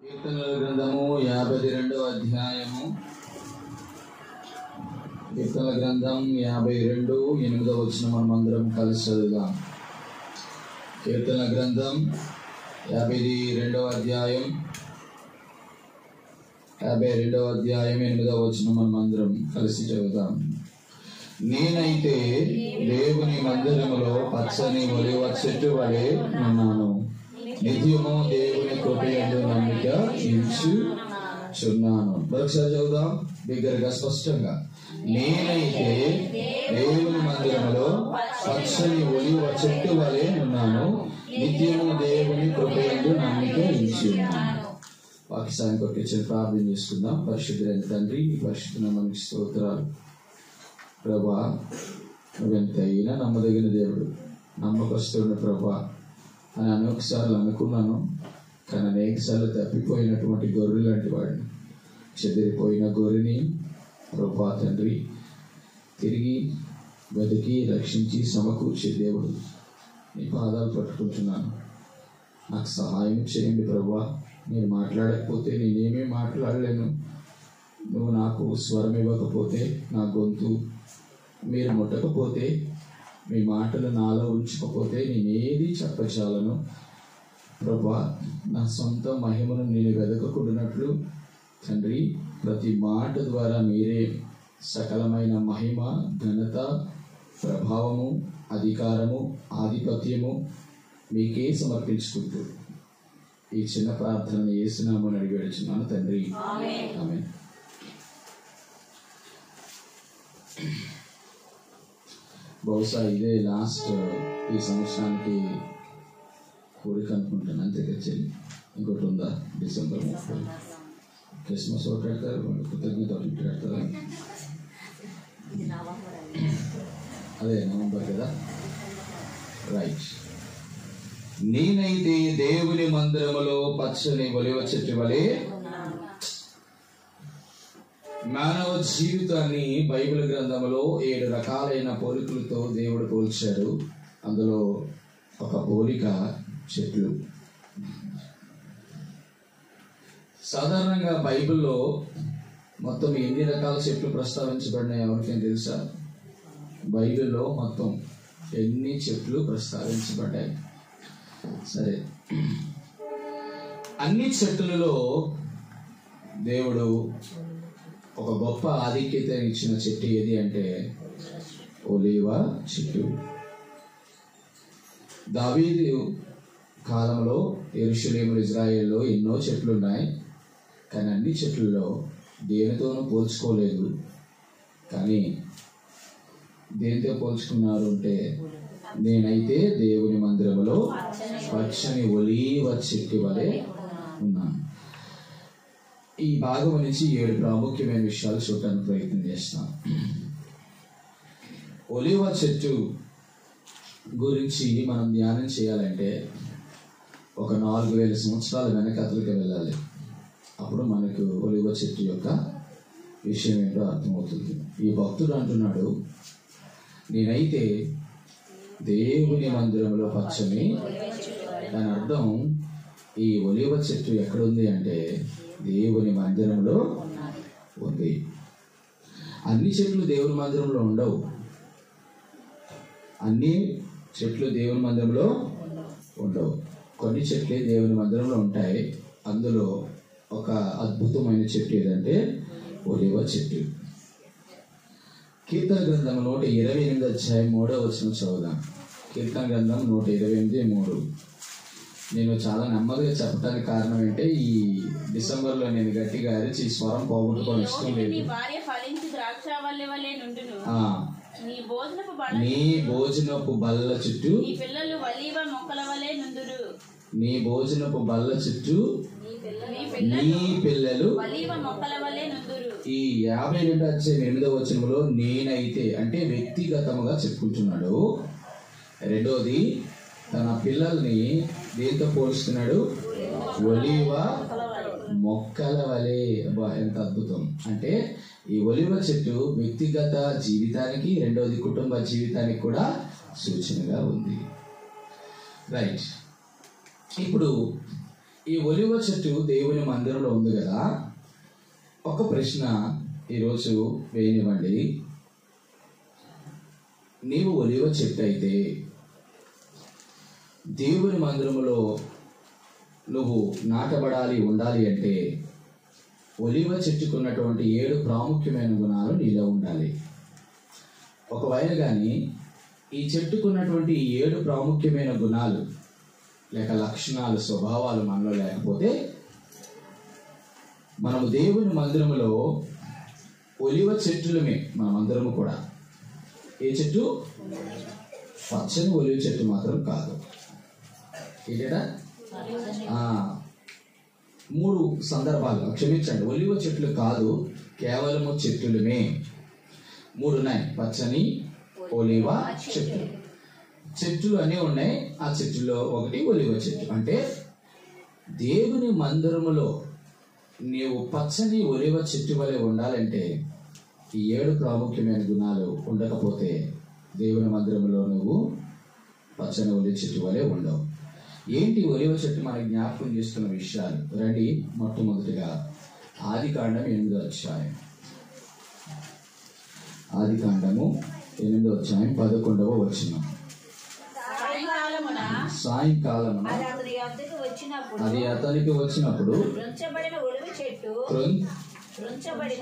కీర్తనల గ్రంథము యాభై రెండవ అధ్యాయము కీర్తనల గ్రంథం యాభై రెండు ఎనిమిదవ వచ్చిన మనం అందరం కలిసి చదువుదాం కీర్తనల గ్రంథం యాభై రెండవ అధ్యాయం యాభై రెండవ అధ్యాయం ఎనిమిదవ వచ్చిన మనం అందరం కలిసి చదువుదాం నేనైతే దేవుని మందిరములో పచ్చని ఒలివ చెట్టు వలె ఉన్నాను నిత్యము దేవుని కృపయందు నమ్మిక ఇంచు చున్నాను మరొకసారి చదువుదాం బిగ్గరగా స్పష్టంగా నేనైతే దేవుని మందిరములో పచ్చని ఒలివ చెట్టు వలె ఉన్నాను నిత్యము దేవుని కృపయందు నమ్మిక ఇంచి ఉన్నాను పాకిస్తాన్ కొట్టించిన ప్రార్థన చేసుకుందాం పరిశుద్ధులైన తండ్రి ఈ పరిశుద్ధ మనకి స్తోత్రాలు ప్రభా నువ్వెంతైనా నమ్మదగిన దేవుడు నమ్మకస్తున్న ప్రభా అని అనేకసార్లు అనుకున్నాను కానీ అనేకసార్లు తప్పిపోయినటువంటి గొర్రె లాంటి వాడిని చెదిరిపోయిన గొర్రెని ప్రభా తండ్రి తిరిగి వెతికి రక్షించి సమకూర్చే దేవుడు నీ పాదాలు పట్టుకుంటున్నాను నాకు సహాయం చేయండి ప్రభా నేను మాట్లాడకపోతే నేనేమీ మాట్లాడలేను నువ్వు నాకు స్వరం ఇవ్వకపోతే నా గొంతు మీరు ముట్టకపోతే మీ మాటలు నాలో ఉంచకపోతే నేనేది చెప్పచాలను ప్రభా నా సొంత మహిమను నేను వెదకకుండానట్లు తండ్రి ప్రతి మాట ద్వారా మీరే సకలమైన మహిమ ఘనత ప్రభావము అధికారము ఆధిపత్యము మీకే సమర్పించుకుంటూ ఈ చిన్న ప్రార్థనను చేస్తున్నామని అడిగి వెళుచున్నాను తండ్రి ఆమె బహుశా ఇదే లాస్ట్ ఈ సంవత్సరానికి కోరిక అనుకుంటాను అంతే కదా చెల్లి ఇంకోటి ఉందా డిసెంబర్ ముప్పై క్రిస్మస్ ఒకటి పెడతారు మళ్ళీ కృతజ్ఞత ఒకటి పెడతారా అదే నవంబర్ కదా రైట్ నేనైతే దేవుని మందిరములో పచ్చని ఒలివ చెట్టు వలె మానవ జీవితాన్ని బైబిల్ గ్రంథంలో ఏడు రకాలైన పోలికలతో దేవుడు పోల్చాడు అందులో ఒక పోలిక చెట్లు సాధారణంగా బైబిల్లో మొత్తం ఎన్ని రకాల చెట్లు ప్రస్తావించబడినాయి ఎవరికైనా తెలుసా బైబిల్లో మొత్తం ఎన్ని చెట్లు ప్రస్తావించబడ్డాయి సరే అన్ని చెట్లలో దేవుడు ఒక గొప్ప ఆధిక్యత ఇచ్చిన చెట్టు ఏది అంటే ఒలీవ చెట్టు దావీదు కాలంలో ఎరుషులేము ఇజ్రాయెల్లో ఎన్నో చెట్లు ఉన్నాయి కానీ అన్ని చెట్లలో దేనితోనూ పోల్చుకోలేదు కానీ దేనితో పోల్చుకున్నారు అంటే నేనైతే దేవుని మందిరములో పచ్చని ఒలీవ చెట్టు వలె ఉన్నాను ఈ భాగం నుంచి ఏడు ప్రాముఖ్యమైన విషయాలు చూడటానికి ప్రయత్నం చేస్తాం ఒలివ చెట్టు గురించి మనం ధ్యానం చేయాలంటే ఒక నాలుగు వేల సంవత్సరాల వెనకతలకి వెళ్ళాలి అప్పుడు మనకు ఒలివ చెట్టు యొక్క విషయం ఏంటో అర్థమవుతుంది ఈ భక్తుడు అంటున్నాడు నేనైతే దేవుని మందిరంలో పచ్చని దాని అర్థం ఈ ఒలివ చెట్టు ఎక్కడుంది అంటే దేవుని మందిరంలో ఉంది అన్ని చెట్లు దేవుని మందిరంలో ఉండవు అన్ని చెట్లు దేవుని మందిరంలో ఉండవు కొన్ని చెట్లే దేవుని మందిరంలో ఉంటాయి అందులో ఒక అద్భుతమైన చెట్టు ఏదంటే ఒలివ చెట్టు కీర్తన గ్రంథం నూట ఇరవై ఎనిమిది అధ్యాయం మూడో వచ్చిన చదువుదాం కీర్తన గ్రంథం నూట ఇరవై ఎనిమిది మూడు నేను చాలా నెమ్మదిగా చెప్పడానికి కారణం ఏంటంటే ఈ డిసెంబర్లో నేను గట్టిగా అరిచి ఈ స్వరం పోగొట్టుకోవడం ఇష్టం నీ లేదు భార్య ఫలించి ద్రాక్షావల్లి వలె నుండును ఆ, నీ భోజనపు బల నీ భోజనపు బల్ల చుట్టూ నీ పిల్లలు వలీవ మొక్కల వలె నుందురు నీ భోజనపు బల్ల చుట్టూ నీ పిల్లలు నీ పిల్లలు వలీవ మొక్కల వలె నుందురు ఈ యాభై రెండు అధ్యాయం ఎనిమిదవ వచనంలో నేనైతే అంటే వ్యక్తిగతముగా చెప్పుకుంటున్నాడు రెండోది తన పిల్లల్ని దేంతో పోలుస్తున్నాడు ఒలివ మొక్కల వలె అబ్బా ఎంత అద్భుతం అంటే ఈ ఒలివ చెట్టు వ్యక్తిగత జీవితానికి రెండోది కుటుంబ జీవితానికి కూడా సూచనగా ఉంది రైట్ ఇప్పుడు ఈ ఒలివ చెట్టు దేవుని మందిరంలో ఉంది కదా ఒక ప్రశ్న ఈరోజు వేయనివ్వండి నీవు ఒలివ చెట్టు అయితే దేవుని మందిరములో నువ్వు నాటబడాలి ఉండాలి అంటే ఒలివ చెట్టుకున్నటువంటి ఏడు ప్రాముఖ్యమైన గుణాలు నీలో ఉండాలి ఒకవేళ కానీ ఈ చెట్టుకున్నటువంటి ఈ ఏడు ప్రాముఖ్యమైన గుణాలు లేక లక్షణాలు స్వభావాలు మనలో లేకపోతే మనము దేవుని మందిరములో ఒలివ చెట్టులమే మనమందరము కూడా ఏ చెట్టు పచ్చని ఒలివ చెట్టు మాత్రం కాదు ఏంటా మూడు సందర్భాలు క్షమించండి ఒలివ చెట్లు కాదు కేవలము చెట్టులమే మూడు ఉన్నాయి పచ్చని ఒలివ చెట్లు చెట్లు అన్నీ ఉన్నాయి ఆ చెట్టులో ఒకటి ఒలివ చెట్టు అంటే దేవుని మందిరములో నీవు పచ్చని ఒలివ చెట్టు వలె ఉండాలంటే ఈ ఏడు ప్రాముఖ్యమైన గుణాలు ఉండకపోతే దేవుని మందిరంలో నువ్వు పచ్చని ఒలివ చెట్టు వలె ఉండవు ఏంటి ఒలివ చెట్టు మనకి జ్ఞాపకం చేస్తున్న విషయాలు రండి మొట్టమొదటిగా ఆది కాండం ఎనిమిదో అధ్యాయం ఆది కాండము ఎనిమిదో అధ్యాయం పదకొండవ వచనం సాయంకాలమున సాయంకాలమున అది అతని యొద్దకు వచ్చినప్పుడు అది అతనికి వచ్చినప్పుడు రుంచబడిన ఒలివ చెట్టు త్రొం- రుంచబడిన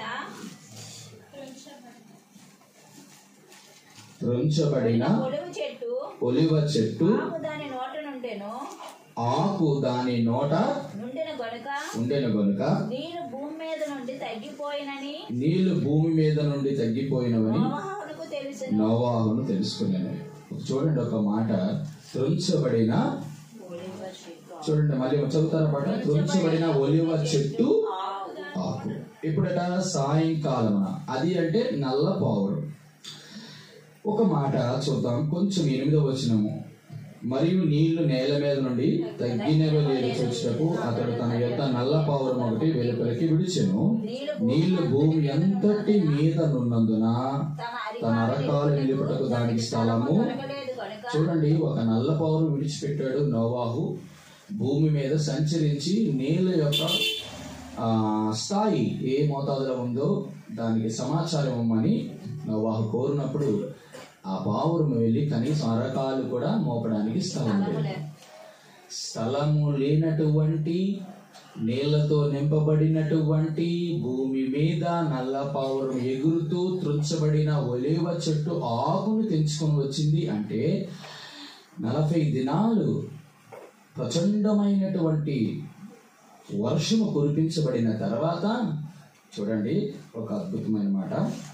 త్రుంచబడిన ఒలివ చెట్టు ఒలివ చెట్టు ఆకు దాని నోట నుండెను ఆకు దాని నోట నుండిన గనుక ఉండెను గనుక నీరు భూమి మీద నుండి తగ్గిపోయినని నీళ్లు భూమి మీద నుండి తగ్గిపోయినవని నోవాహునకు తెలిసిన నోవాహును తెలుసుకున్నాను చూడండి ఒక మాట త్రుంచబడిన ఒలివ చెట్టు చూడండి మళ్ళీ చదువుతారా పాట త్రుంచబడిన ఒలివ చెట్టు ఆకు ఇప్పుడట సాయంకాలమున అది అంటే నల్ల పావురం ఒక మాట చూద్దాం కొంచెం ఎనిమిదో వచనము మరియు నీళ్లు నేల మీద నుండి తగ్గినవి లేదు చూసినకు అతడు తన యొక్క నల్ల పావురం ఒకటి వెలుపలికి విడిచెను నీళ్లు భూమి ఎంతటి మీద నున్నందున తన అరి తన అరకాలు నిలుపుటకు దానికి స్థలము కలగలేదు గనుక చూడండి ఒక నల్ల పౌరు విడిచిపెట్టాడు నోవాహు భూమి మీద సంచరించి నీళ్ళ యొక్క ఆ, స్థాయి ఏ మోతాదులో ఉందో దానికి సమాచారం ఇవ్వమని నోవాహు కోరినప్పుడు ఆ పావురం వెళ్ళి కనీసం అరకాలు కూడా మోపడానికి స్థలం లేదు స్థలము లేనటువంటి నీళ్లతో నింపబడినటువంటి భూమి మీద నల్ల పావురం ఎగురుతూ త్రుంచబడిన ఒలేవ చెట్టు ఆకును తెంచుకొని వచ్చింది అంటే నలభై దినాలు ప్రచండమైనటువంటి వర్షము కురిపించబడిన తర్వాత చూడండి ఒక అద్భుతమైన మాట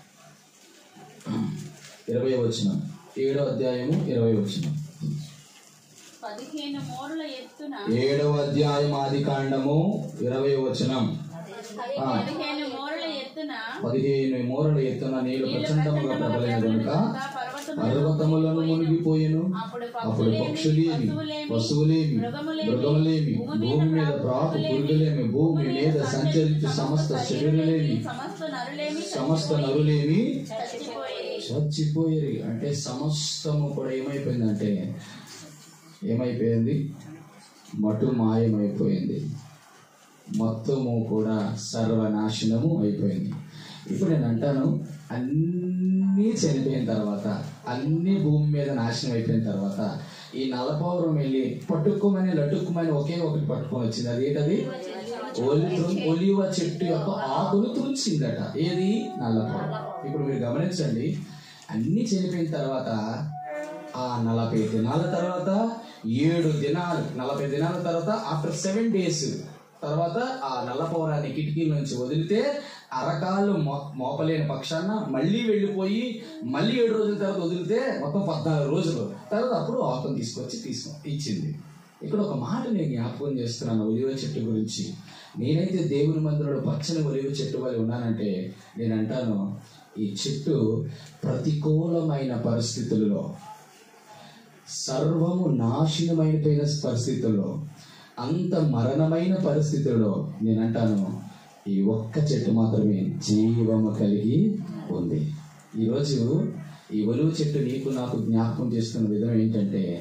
ఇరవై వచనం ఏడో అధ్యాయము ఇరవై వచనం పదిహేను మూరల ఎత్తున ఏడవ అధ్యాయం ఆది కాండము ఇరవై వచనం ఆ, పదిహేను మూరల ఎత్తున పదిహేను మూరల ఎత్తున నీళ్లు ప్రచండముగా ప్రబలిన కనుక పర్వతము పర్వతములను మునిగిపోయెను అప్పుడు అప్పుడు పక్షులేమి పశువులేమి మృగములేమి భూమి మీద ప్రాకు పురుగులేమి భూమి మీద సంచరించు సమస్త శరీరులేమి సమస్త నరులేమి సమస్త నరులేమి చచ్చిపోయి చచ్చిపోయేది అంటే సమస్తము కూడా ఏమైపోయిందంటే ఏమైపోయింది మటు మాయమైపోయింది మొత్తము కూడా సర్వనాశనము అయిపోయింది ఇప్పుడు నేను అంటాను అన్నీ చనిపోయిన తర్వాత అన్ని భూమి మీద నాశనం అయిపోయిన తర్వాత ఈ నలపౌరం వెళ్ళి పట్టుకోమని లట్టుకోమని ఒకే ఒకటి పట్టుకొని వచ్చింది అదేంటది ఒలి ఒలివ చెట్టు యొక్క ఆకును తుడిచిందట ఏది నల్లపౌరం ఇప్పుడు మీరు గమనించండి అన్ని చనిపోయిన తర్వాత ఆ నలభై దినాల తర్వాత ఏడు దినాలు నలభై దినాల తర్వాత ఆఫ్టర్ సెవెన్ డేస్ తర్వాత ఆ నల్ల పౌరాన్ని కిటికీల నుంచి వదిలితే అరకాలు మో- మోపలేని పక్షాన మళ్ళీ వెళ్ళిపోయి మళ్ళీ ఏడు రోజుల తర్వాత వదిలితే మొత్తం పద్నాలుగు రోజులు తర్వాత అప్పుడు ఆకును తీసుకొచ్చి తీసుకో ఇచ్చింది ఇక్కడ ఒక మాట నేను జ్ఞాపకం చేస్తున్నాను ఒలివ చెట్టు గురించి నేనైతే దేవుని మందిరంలో పచ్చని ఒలివ చెట్టు వల్ల ఉన్నానంటే నేను అంటాను ఈ చెట్టు ప్రతికూలమైన పరిస్థితులలో సర్వము నాశనమైపోయిన పరిస్థితుల్లో అంత మరణమైన పరిస్థితుల్లో నేనంటాను ఈ ఒక్క చెట్టు మాత్రమే జీవము కలిగి ఉంది ఈరోజు ఈ ఒలువు చెట్టు నీకు నాకు జ్ఞాపకం చేస్తున్న విధం ఏంటంటే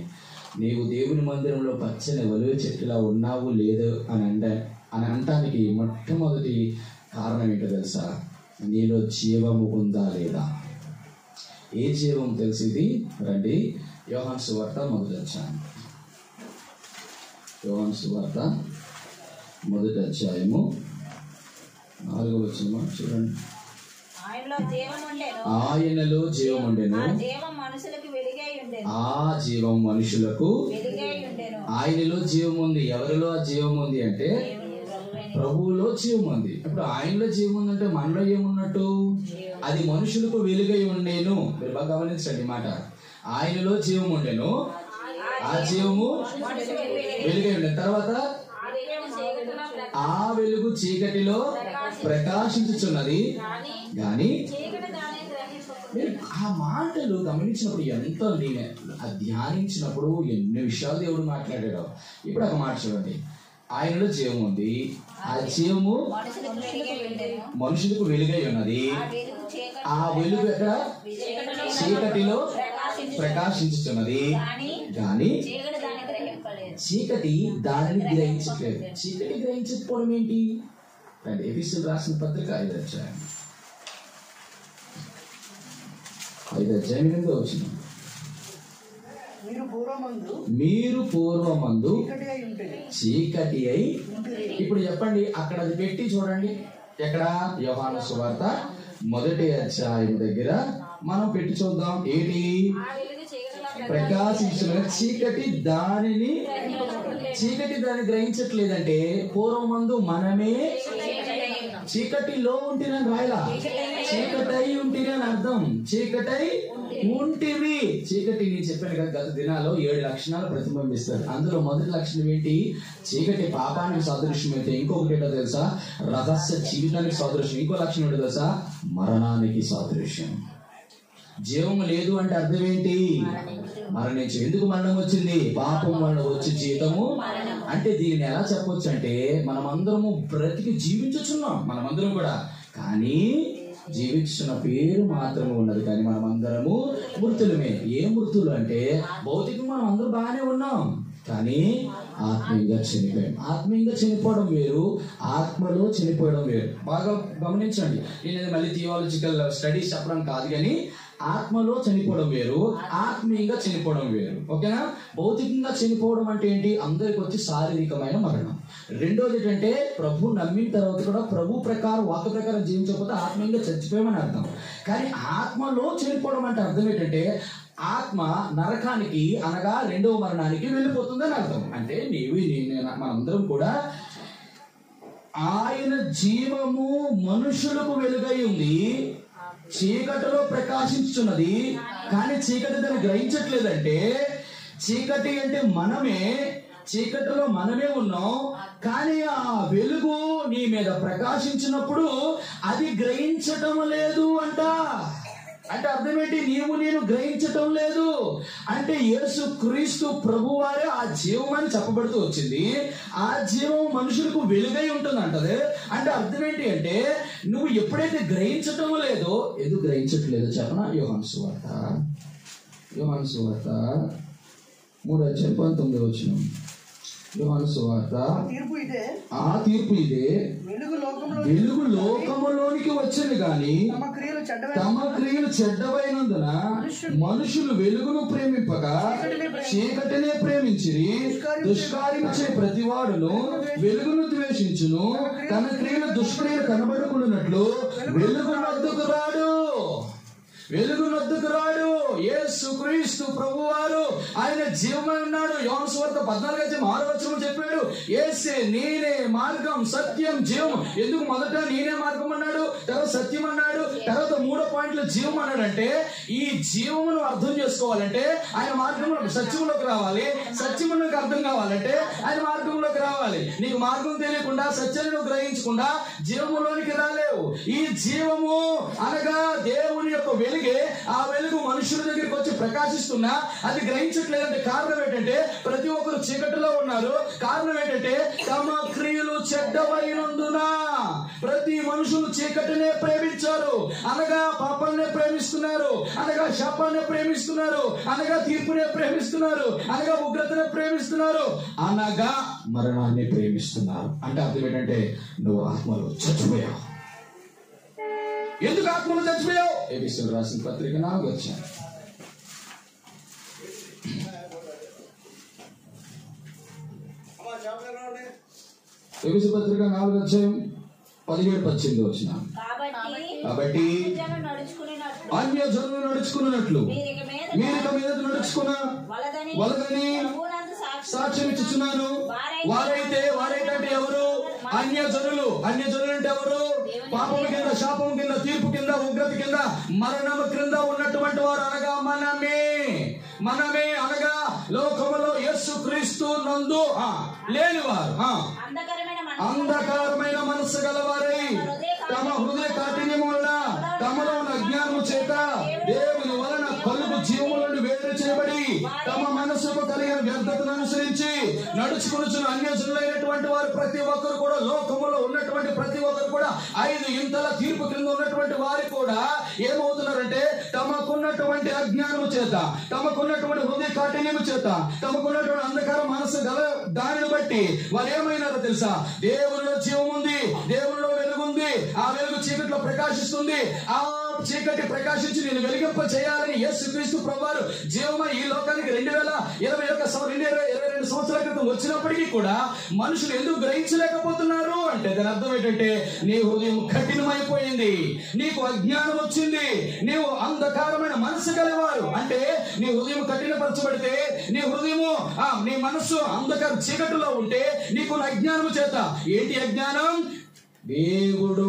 నీవు దేవుని మందిరంలో పచ్చని ఒలివ చెట్టులా ఉన్నావు లేదు అని అంట అని అనటానికి మొట్టమొదటి కారణం ఏంటో తెలుసా నీలో జీవము ఉందా లేదా ఏ జీవం తెలిసింది రండి యోహాన్ సువార్త మొదటి అధ్యాయం యోహాన్ సువార్త మొదటి అధ్యాయము నాలుగో వచ్చిన చూడండి ఆయనలో జీవం ఉండేను ఆయనలో జీవం ఉండెను ఆ జీవం మనుషులకు వెలుగై ఉండేను ఆ జీవం మనుషులకు వెలుగై ఉండేను ఆయనలో జీవం ఉంది ఎవరిలో ఆ జీవం ఉంది అంటే దేవుని ప్రభువైన ప్రభువులో జీవం ఉంది ఇప్పుడు ఆయనలో జీవం ఉందంటే మనలో ఏమున్నట్టు అది మనుషులకు వెలుగై ఉండేను మీరు బాగా గమనించండి ఈ మాట ఆయనలో జీవం ఉండేను ఆ జీవము వెలుగై ఉండే తర్వాత ఆ వెలుగు చీకటిలో ప్రకాశించు. ఆ వెలుగు చీకటిలో ప్రకాశించుచున్నది గాని చీకటి దాన్ని గ్రహించు మీరు ఆ మాటలు గమనించినప్పుడు ఎంతో నేను ఆ ధ్యానించినప్పుడు ఎన్ని విషయాలు దేవుడు మాట్లాడాడు ఇప్పుడు ఒక మాట చూడండి ఆయనలో జీవం ఉంది ఆ జీవము మనుషులకు వెలుగై ఉండేను మనుషులకు వెలుగై ఉన్నది ఆ వెలుగు చీకటి ఆ వెలుగు ఎక్కడ చీకటిలో ప్రకాశించు ప్రకాశించుతున్నది కానీ గాని చీకటి దాన్ని గ్రహింపలేదు చీకటి దానిని గ్రహించట్లేదు చీకటి గ్రహించకపోవడం ఏంటి రండి ఎపిసోడ్ రాసిన పత్రిక ఐదు అధ్యాయం ఐదు అధ్యాయం ఎనిమిదో వచ్చిన మీరు పూర్వమందు మీరు పూర్వమందు చీకటి అయి ఉంటుంది చీకటి అయి ఇప్పుడు చెప్పండి అక్కడ అది పెట్టి చూడండి ఎక్కడ యోహాను సువార్త మొదటి అధ్యాయం దగ్గర మనం పెట్టి చూద్దాం ఏంటి ఆ వెలుగు చీకటిలో ప్రకాశించిన చీకటి దానిని చీకటి దాన్ని గ్రహించట్లేదంటే పూర్వమందు మనమే చీకటిలో ఉంటినని రాయలా చీకటై ఉంటినని అర్థం చీకటై ఉంటివి చీకటి నేను చెప్పాను కదా గత దినాల్లో ఏడు లక్షణాలు ప్రతిబింబిస్తారు అందులో మొదటి లక్షణం ఏంటి చీకటి పాపానికి సాదృశ్యం అయితే ఇంకొకటి ఏంటో తెలుసా రహస్య జీవితానికి సాదృశ్యం ఇంకో లక్షణం ఏంటో తెలుసా మరణానికి సాదృశ్యం జీవం లేదు అంటే అర్థం ఏంటి మరణించు ఎందుకు మరణం వచ్చింది పాపం వలన వచ్చి జీవితము అంటే దీన్ని ఎలా చెప్పొచ్చు అంటే మనమందరము బ్రతికి జీవించుచున్నాం మనమందరం కూడా కానీ జీవించున్న పేరు మాత్రమే ఉన్నది కానీ మనమందరము మృతులమే ఏ మృతులు అంటే భౌతికంగా మనం అందరూ బాగానే ఉన్నాం కానీ ఆత్మీయంగా చనిపోయాం ఆత్మీయంగా చనిపోవడం వేరు ఆత్మలో చనిపోవడం వేరు బాగా గమనించండి నేను ఇది మళ్ళీ థియాలజికల్ స్టడీస్ చెప్పడం కాదు కానీ ఆత్మలో చనిపోవడం వేరు ఆత్మీయంగా చనిపోవడం వేరు ఓకేనా భౌతికంగా చనిపోవడం అంటే ఏంటి అందరికి వచ్చి శారీరకమైన మరణం రెండోది ఏంటంటే ప్రభు నమ్మిన తర్వాత కూడా ప్రభు ప్రకారం వాక్య ప్రకారం జీవించకపోతే ఆత్మీయంగా చచ్చిపోయామని అర్థం కానీ ఆత్మలో చనిపోవడం అంటే అర్థం ఏంటంటే ఆత్మ నరకానికి అనగా రెండవ మరణానికి వెళ్ళిపోతుందని అర్థం అంటే నీవు నేను మనందరం కూడా ఆయన జీవము మనుషులకు వెలుగై ఉంది చీకటిలో ప్రకాశించుచున్నది కానీ చీకటి దాన్ని గ్రహించట్లేదంటే చీకటి అంటే మనమే చీకటిలో మనమే ఉన్నాం కానీ ఆ వెలుగు నీ మీద ప్రకాశించినప్పుడు అది గ్రహించటం లేదు అంట అంటే అర్థం ఏంటి నీవు నేను గ్రహించటం లేదు అంటే యేసు క్రీస్తు ప్రభువారే ఆ జీవం అని చెప్పబడుతూ వచ్చింది ఆ జీవం మనుషులకు వెలుగై ఉంటుంది అంటది అంటే అర్థం ఏంటి అంటే నువ్వు ఎప్పుడైతే గ్రహించటం లేదో ఎందుకు గ్రహించట్లేదో చెప్పనా యోహాన్ సువార్త యోహాన్ సువార్త మూడు అధ్యాయం పంతొమ్మిది వచ్చిన యోహాన్ సువార్త తీర్పు ఇదే ఆ తీర్పు ఇదే వెలుగు లోకంలో వెలుగు లోకములోనికి వచ్చింది కానీ తమ క్రియలు చెడ్డవే తమ క్రియలు చెడ్డవైనందున మనుషులు వెలుగును ప్రేమింపక చీకటినే ప్రేమించిరి దుష్కార్యమిచ్చే ప్రతివాడును వెలుగును ద్వేషించును తన క్రియలు దుష్క్రియలు కనబడుకున్నట్లు వెలుగు వద్దకు రాడు వెలుగు వద్దకు రాడు యేసు క్రీస్తు ప్రభువారు ఆయన జీవమై ఉన్నాడు యోన సువార్త పద్నాలుగు అధ్యాయం ఆరు వచనం చెప్పాడు ఏసే నేనే మార్గం సత్యం జీవం ఎందుకు మొదట నేనే మార్గం అన్నాడు తర్వాత సత్యం అన్నాడు తర్వాత మూడో పాయింట్లో జీవం అన్నాడు అంటే ఈ జీవమును అర్థం చేసుకోవాలంటే ఆయన మార్గంలో సత్యంలోకి రావాలి సత్యమునకు అర్థం కావాలంటే ఆయన మార్గంలోకి రావాలి నీకు మార్గం తెలియకుండా సత్యాన్ని నువ్వు గ్రహించకుండా జీవములోనికి రాలేవు ఈ జీవము అనగా దేవుని యొక్క వెలుగు అందుకే ఆ వెలుగు మనుషుల దగ్గరికి వచ్చి ప్రకాశిస్తున్నా అది గ్రహించట్లేదంటే కారణం ఏంటంటే ప్రతి ఒక్కరు చీకటిలో ఉన్నారు కారణం ఏంటంటే తమ క్రియలు చెడ్డవైనందున ప్రతి మనుషులు చీకటినే ప్రేమించారు అనగా పాపాన్నే ప్రేమిస్తున్నారు అనగా శాపాన్నే ప్రేమిస్తున్నారు అనగా తీర్పునే ప్రేమిస్తున్నారు అనగా ఉగ్రతనే ప్రేమిస్తున్నారు అనగా మరణాన్ని ప్రేమిస్తున్నారు అంటే అర్థం ఏంటంటే నువ్వు ఆత్మలో చచ్చిపోయావు ఎందుకు ఆత్మలో చచ్చిపోయావు ఏబిసిల్ రాసిన పత్రిక నాకు వచ్చాను ఏబిసి పత్రిక నాలుగు వచ్చాయం పదిహేడు పద్దెనిమిది వచ్చిన కాబట్టి కాబట్టి జనం నడుచుకునేటట్లు అన్య జనులు నడుచుకున్నట్లు మీరు ఇక మీద మీరు ఇక మీద నడుచుకున్న వలదని వలదని ప్రభువునందు సాక్షి సాక్ష్యం ఇచ్చుచున్నాను వారైతే వారైతే అంటే ఎవరు అన్య జనులు అన్య జనులు అంటే ఎవరు పాపం కింద శాపం కింద తీర్పు కింద ఉగ్రత కింద మరణం క్రింద ఉన్నటువంటి వారు అనగా మనమే మనమే అనగా లోకములో యేసు క్రీస్తు నందు ఆ, లేనివారు ఆ, అంధకరమైన మనసు అంధకారమైన మనస్సు గలవారై తమ హృదయ కాఠిన్యము వలన తమలో ఉన్న అజ్ఞానము చేత దేవుని వలన కలుగు జీవము నుండి వేరు చేయబడి తమ మనస్సుకు కలిగిన వ్యర్థతను అనుసరించి నడుచుకుని అన్యజనులైనటువంటి వారు ప్రతి ఒక్కరు కూడా లోకములో ఉన్నటువంటి ప్రతి ఒక్కరు కూడా ఐదు ఇంతల తీర్పు క్రింద ఉన్నటువంటి వారు కూడా ఏమవుతున్నారంటే తమకున్నటువంటి అజ్ఞానము చేత తమకున్నటువంటి హృదయ కాఠిన్యము చేత తమకున్నటువంటి అంధకార మనసు గల దానిని బట్టి వారు ఏమైనారో తెలుసా దేవునిలో జీవం ఉంది దేవునిలో వెలుగు ఉంది ఆ వెలుగు చీకట్లో ప్రకాశిస్తుంది ఆ చీకటి ప్రకాశించి నేను వెలిగింప చేయాలని యేసుక్రీస్తు ప్రభువారు జీవమై ఈ లోకానికి రెండు వేల ఇరవై ఒక సం- రెండు ఇరవై ఇరవై రెండు సంవత్సరాల క్రితం వచ్చినప్పటికీ కూడా మనుషులు ఎందుకు గ్రహించలేకపోతున్నారు అంటే దాని అర్థం ఏంటంటే నీ హృదయం కఠినమైపోయింది నీకు అజ్ఞానం వచ్చింది నీవు అంధకారమైన మనసు కలివారు అంటే నీ హృదయం కఠినపరచబడితే నీ హృదయము ఆ, నీ మనస్సు అంధకార చీకటిలో ఉంటే నీకు అజ్ఞానము చేత ఏంటి అజ్ఞానం దేవుడు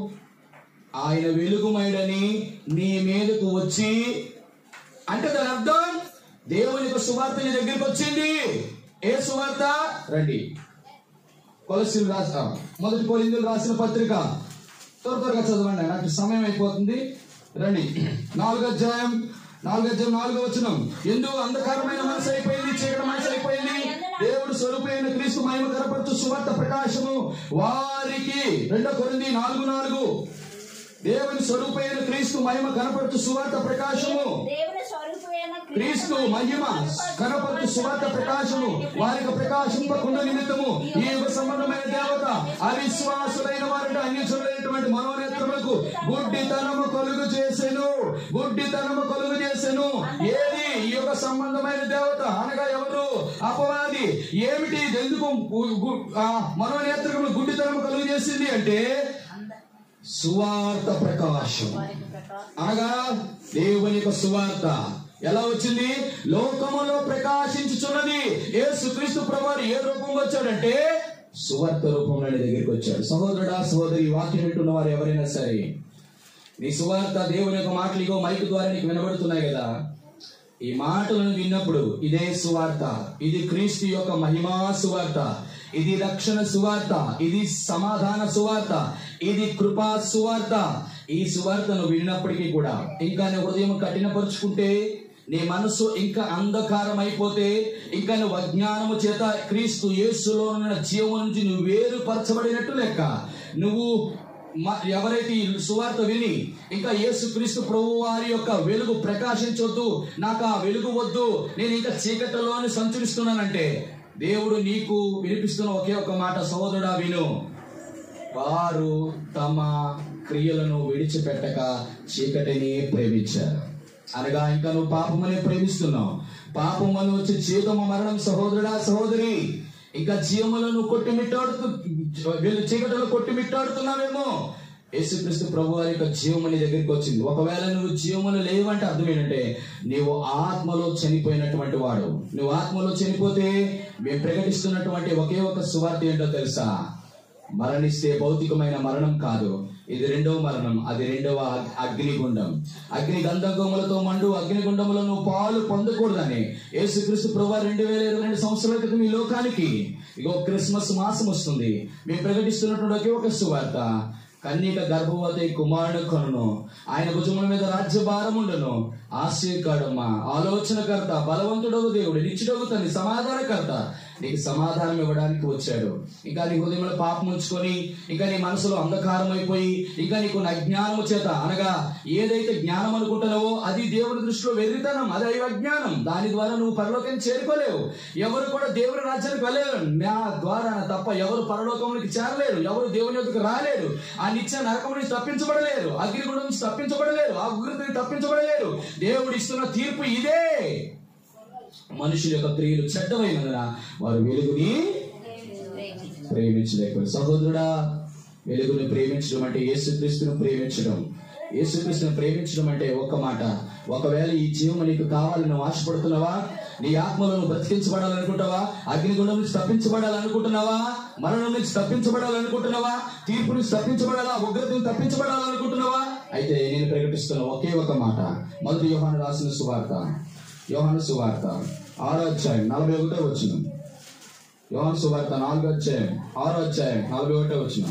ఆయన వెలుగుమైడని నీ మీదకు వచ్చి అంటే దాని అర్థం దేవుని యొక్క సువార్త నీ దగ్గరికి వచ్చింది ఏ సువార్త రండి కొలసీలు రాస మొదటి కొలిందులు రాసిన పత్రిక త్వర త్వరగా చదవండి నాకు సమయం అయిపోతుంది రండి నాలుగు అధ్యాయం నాలుగు అధ్యాయం నాలుగో వచనం ఎందుకు అంధకారమైన మనసు అయిపోయింది చీకటి మనసు అయిపోయింది దేవుడు స్వరూపమైన క్రీస్తు మహిమ కనపరచు సువార్త ప్రకాశము వారికి రెండో కొరింది నాలుగు నాలుగు దేవుని స్వరూపమైన క్రీస్తు మహిమ కనపరచు సువార్త ప్రకాశము దేవుని స్వరూపమైన క్రీస్తు మహిమ కనపరచు సువార్త ప్రకాశము వారికి ప్రకాశింపకుండా నిమిత్తము ఈ యుగ సంబంధమైన దేవత అవిశ్వాసులైన వారంటే అన్యచులైనటువంటి మనోనేత్రములకు గుడ్డితనము కలుగు చేసెను గుడ్డితనము కలుగు చేసెను ఏది ఈ యొక్క సంబంధమైన దేవత అనగా ఎవరు అపవాది ఏమిటి ఇది ఎందుకు గు- గు- ఆ మనోనేత్రములు గుడ్డితనము కలుగు చేసింది అంటే సువార్త ప్రకాశం అనగా దేవుని యొక్క సువార్త ఎలా వచ్చింది లోకములో ప్రకాశించుచున్నది యేసుక్రీస్తు ప్రభువారు ఏ రూపంలో వచ్చాడంటే సువార్త రూపంలో నీ దగ్గరికి వచ్చాడు సహోదరుడా సహోదరి ఈ వాక్యం వింటున్న వారు ఎవరైనా సరే నీ సువార్త దేవుని యొక్క మాటలు ఇగో మైకు ద్వారా నీకు వినబడుతున్నాయి కదా ఈ మాటలను విన్నప్పుడు ఇదే సువార్త ఇది క్రీస్తు యొక్క మహిమా సువార్త ఇది రక్షణ సువార్త ఇది సమాధాన సువార్త ఇది కృపా సువార్త ఈ సువార్తను విన్నప్పటికీ కూడా ఇంకా నీ హృదయం కఠినపరుచుకుంటే నీ మనసు ఇంకా అంధకారం అయిపోతే ఇంకా నువ్వు అజ్ఞానము చేత క్రీస్తు యేసులో ఉన్న జీవం నుంచి నువ్వు వేరుపరచబడినట్టు లెక్క నువ్వు మ- ఎవరైతే ఈ సువార్త విని ఇంకా యేసు క్రీస్తు ప్రభు వారి యొక్క వెలుగు ప్రకాశించొద్దు నాకు ఆ వెలుగు వద్దు నేను ఇంకా చీకటిలోని సంచరిస్తున్నానంటే దేవుడు నీకు వినిపిస్తున్న ఒకే ఒక మాట సహోదరుడా విను వారు తమ క్రియలను విడిచిపెట్టక చీకటిని ప్రేమించారు అనగా ఇంకా నువ్వు పాపమని ప్రేమిస్తున్నావు పాపం వల్ల వచ్చే జీవితము మరణం సహోదరుడా సహోదరి ఇంకా జీవములను కొట్టిమిట్టాడుతూ వీళ్ళు చీకటిలో కొట్టిమిట్టాడుతున్నావేమో యేసుక్రీస్తు ప్రభు వారి యొక్క జీవము నీ దగ్గరికి వచ్చింది ఒకవేళ నువ్వు జీవములు లేవంటే అర్థం ఏంటంటే నీవు ఆత్మలో చనిపోయినటువంటి వాడు నువ్వు ఆత్మలో చనిపోతే మేము ప్రకటిస్తున్నటువంటి ఒకే ఒక సువార్త ఏంటో తెలుసా మరణిస్తే భౌతికమైన మరణం కాదు ఇది రెండవ మరణం అది రెండవ అగ్- అగ్నిగుండం అగ్ని గంధగోములతో మండు అగ్నిగుండములో నువ్వు పాలు పొందకూడదని యేసుక్రీస్తు ప్రభు రెండు వేల ఇరవై రెండు సంవత్సరాల క్రితం ఈ లోకానికి ఇగో క్రిస్మస్ మాసం వస్తుంది మేము ప్రకటిస్తున్నటువంటి ఒకే ఒక సువార్త కన్యక గర్భవతి కుమారుడు కనును ఆయన భుజముల మీద రాజ్యభారం ఉండును ఆశ్చర్యకాడమ్మ ఆలోచనకర్త బలవంతుడవు దేవుడు నిచ్చుడవు తండ్రి సమాధానకర్త నీకు సమాధానం ఇవ్వడానికి వచ్చాడు ఇంకా నీ హృదయంలో పాపం ఉంచుకొని ఇంకా నీ మనసులో అంధకారం అయిపోయి ఇంకా నీకు అజ్ఞానము చేత అనగా ఏదైతే జ్ఞానం అనుకుంటున్నావో అది దేవుని దృష్టిలో వెర్రితనం అది అయ్యో అజ్ఞానం దాని ద్వారా నువ్వు పరలోకం చేరుకోలేవు ఎవరు కూడా దేవుని రాజ్యానికి వెళ్ళలేరు నా ద్వారా తప్ప ఎవరు పరలోకంలోకి చేరలేరు ఎవరు దేవుని యొక్కకు రాలేరు ఆ నిత్య నరకం నుంచి తప్పించబడలేరు అగ్నిగుండం నుంచి తప్పించబడలేరు ఆ ఉగ్రతని తప్పించబడలేరు దేవుడు ఇస్తున్న తీర్పు ఇదే మనుషుల యొక్క క్రియలు చెడ్డమైనందున వారు వెలుగుని ప్రేమించలేకపోయారు సహోదరుడా వెలుగుని ప్రేమించడం అంటే యేసుక్రీస్తును ప్రేమించడం యేసుక్రీస్తును ప్రేమించడం అంటే ఒక్క మాట ఒకవేళ ఈ జీవం నీకు కావాలని నువ్వు ఆశపడుతున్నావా నీ ఆత్మలో నువ్వు బ్రతికించబడాలనుకుంటావా అగ్నిగుండం నుంచి తప్పించబడాలనుకుంటున్నావా మరణం నుంచి తప్పించబడాలనుకుంటున్నావా తీర్పు నుంచి తప్పించబడాలా ఉగ్రత నుంచి తప్పించబడాలనుకుంటున్నావా అయితే నేను ప్రకటిస్తున్న ఒకే ఒక మాట మొదటి యోహాను రాసిన సువార్త యోహాను సువార్త ఆరో అధ్యాయం నలభై ఒకటో వచ్చిన యోహాను సువార్త నాలుగో అధ్యాయం ఆరో అధ్యాయం నలభై ఒకటో వచ్చిన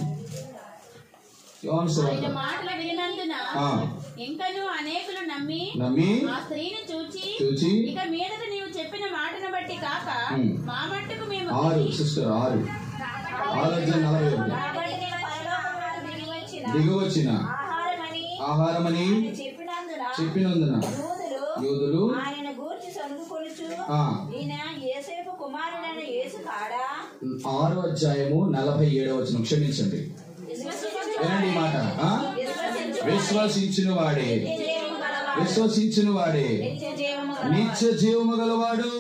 యోహాను ఆయన సువార్త మాటలు వినినందున ఆ. ఇంకను అనేకులు నమ్మి నమ్మి ఆ స్త్రీని చూచి చూచి ఇక మీదట నీవు చెప్పిన మాటను బట్టి కాక ఉమ్. మా మట్టుకు మేము ఆరు విని సిస్టర్ ఆరు ఆరు అధ్యాయం నలభై ఒకటి కాబట్టి నేను పరలోకం నుండి దిగి వచ్చిన దిగి వచ్చిన ఆహారమని ఆహారమని ఆయన చెప్పినందున చెప్పినందున యూదులు యూదులు ఆయన గూర్చి సనుగుకొనుచు ఆ. ఈయన ఏసేపు కుమారుడైన యేసు కాడా ఆరో అధ్యాయము నలభై ఏడవ వచ్చిన క్షమించండి వినండి ఈ మాట ఆ? విశ్వసించిన వాడే జీవము గలవాడు విశ్వసించిన వాడే నిత్య జీవము గలవాడు నిత్య జీవము గలవాడు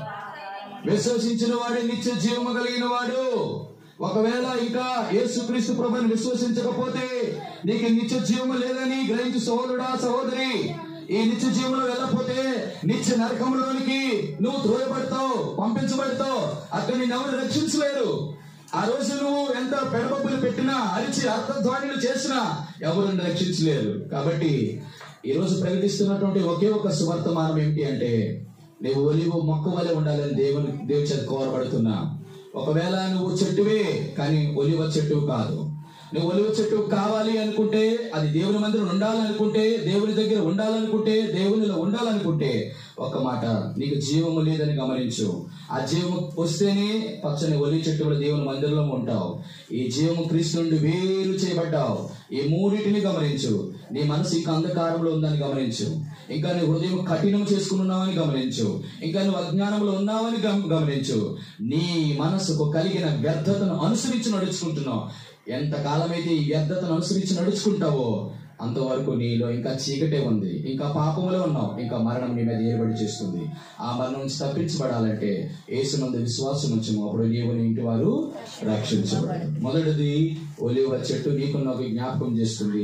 విశ్వసించిన వాడే నిత్య జీవము కలిగిన వాడు ఒకవేళ ఇంకా యేసుక్రీస్తు ప్రభుని విశ్వసించకపోతే నీకు నిత్య జీవము లేదని గ్రహించు సహోదరుడా సహోదరి ఈ నిత్య జీవంలో వెళ్ళకపోతే నిత్య నరకంలోనికి నువ్వు త్రోయబడతావు పంపించబడతావు అక్కడ నిన్ను ఎవరు రక్షించలేరు ఆ రోజు నువ్వు ఎంత పెడబొబ్బులు పెట్టినా అరిచి అర్థధ్వానిలు చేసినా ఎవరు నిన్ను రక్షించలేరు కాబట్టి ఈ రోజు ప్రకటిస్తున్నటువంటి ఒకే ఒక సువర్తమానం ఏమిటి అంటే నీవు ఒలివు మొక్క వలె ఉండాలని దేవుని దేవుని చేత కోరబడుతున్నా ఒకవేళ నువ్వు చెట్టువే కానీ ఒలివ చెట్టు కాదు నువ్వు ఒలివ చెట్టు కావాలి అనుకుంటే అది దేవుని మందిరం ఉండాలనుకుంటే దేవుని దగ్గర ఉండాలనుకుంటే దేవునిలో ఉండాలనుకుంటే ఒక మాట నీకు జీవము లేదని గమనించు ఆ జీవము వస్తేనే పచ్చని ఒలి చెట్టు కూడా దేవుని మందిరంలో ఉంటావు ఈ జీవము క్రీస్తు నుండి వేరు చేయబడ్డావు ఈ మూడింటిని గమనించు నీ మనసు ఇంకా అంధకారంలో ఉందని గమనించు ఇంకా నీ హృదయం కఠినం చేసుకున్నావని గమనించు ఇంకా నువ్వు అజ్ఞానంలో ఉన్నావని గమ- గమనించు నీ మనసుకు కలిగిన వ్యర్థతను అనుసరించి నడుచుకుంటున్నావు ఎంత కాలమైతే ఈ వ్యర్థతను అనుసరించి నడుచుకుంటావో అంతవరకు నీలో ఇంకా చీకటే ఉంది ఇంకా పాపములో ఉన్నావు ఇంకా మరణం నీ మీద ఏర్పడి చేస్తుంది ఆ మరణం నుంచి తప్పించబడాలంటే యేసునందు విశ్వాసం ఉంచము అప్పుడు నీవు నీ ఇంటి వారు రక్షించబడదు మొదటిది ఒలివ చెట్టు నీకున్న ఒక జ్ఞాపకం చేస్తుంది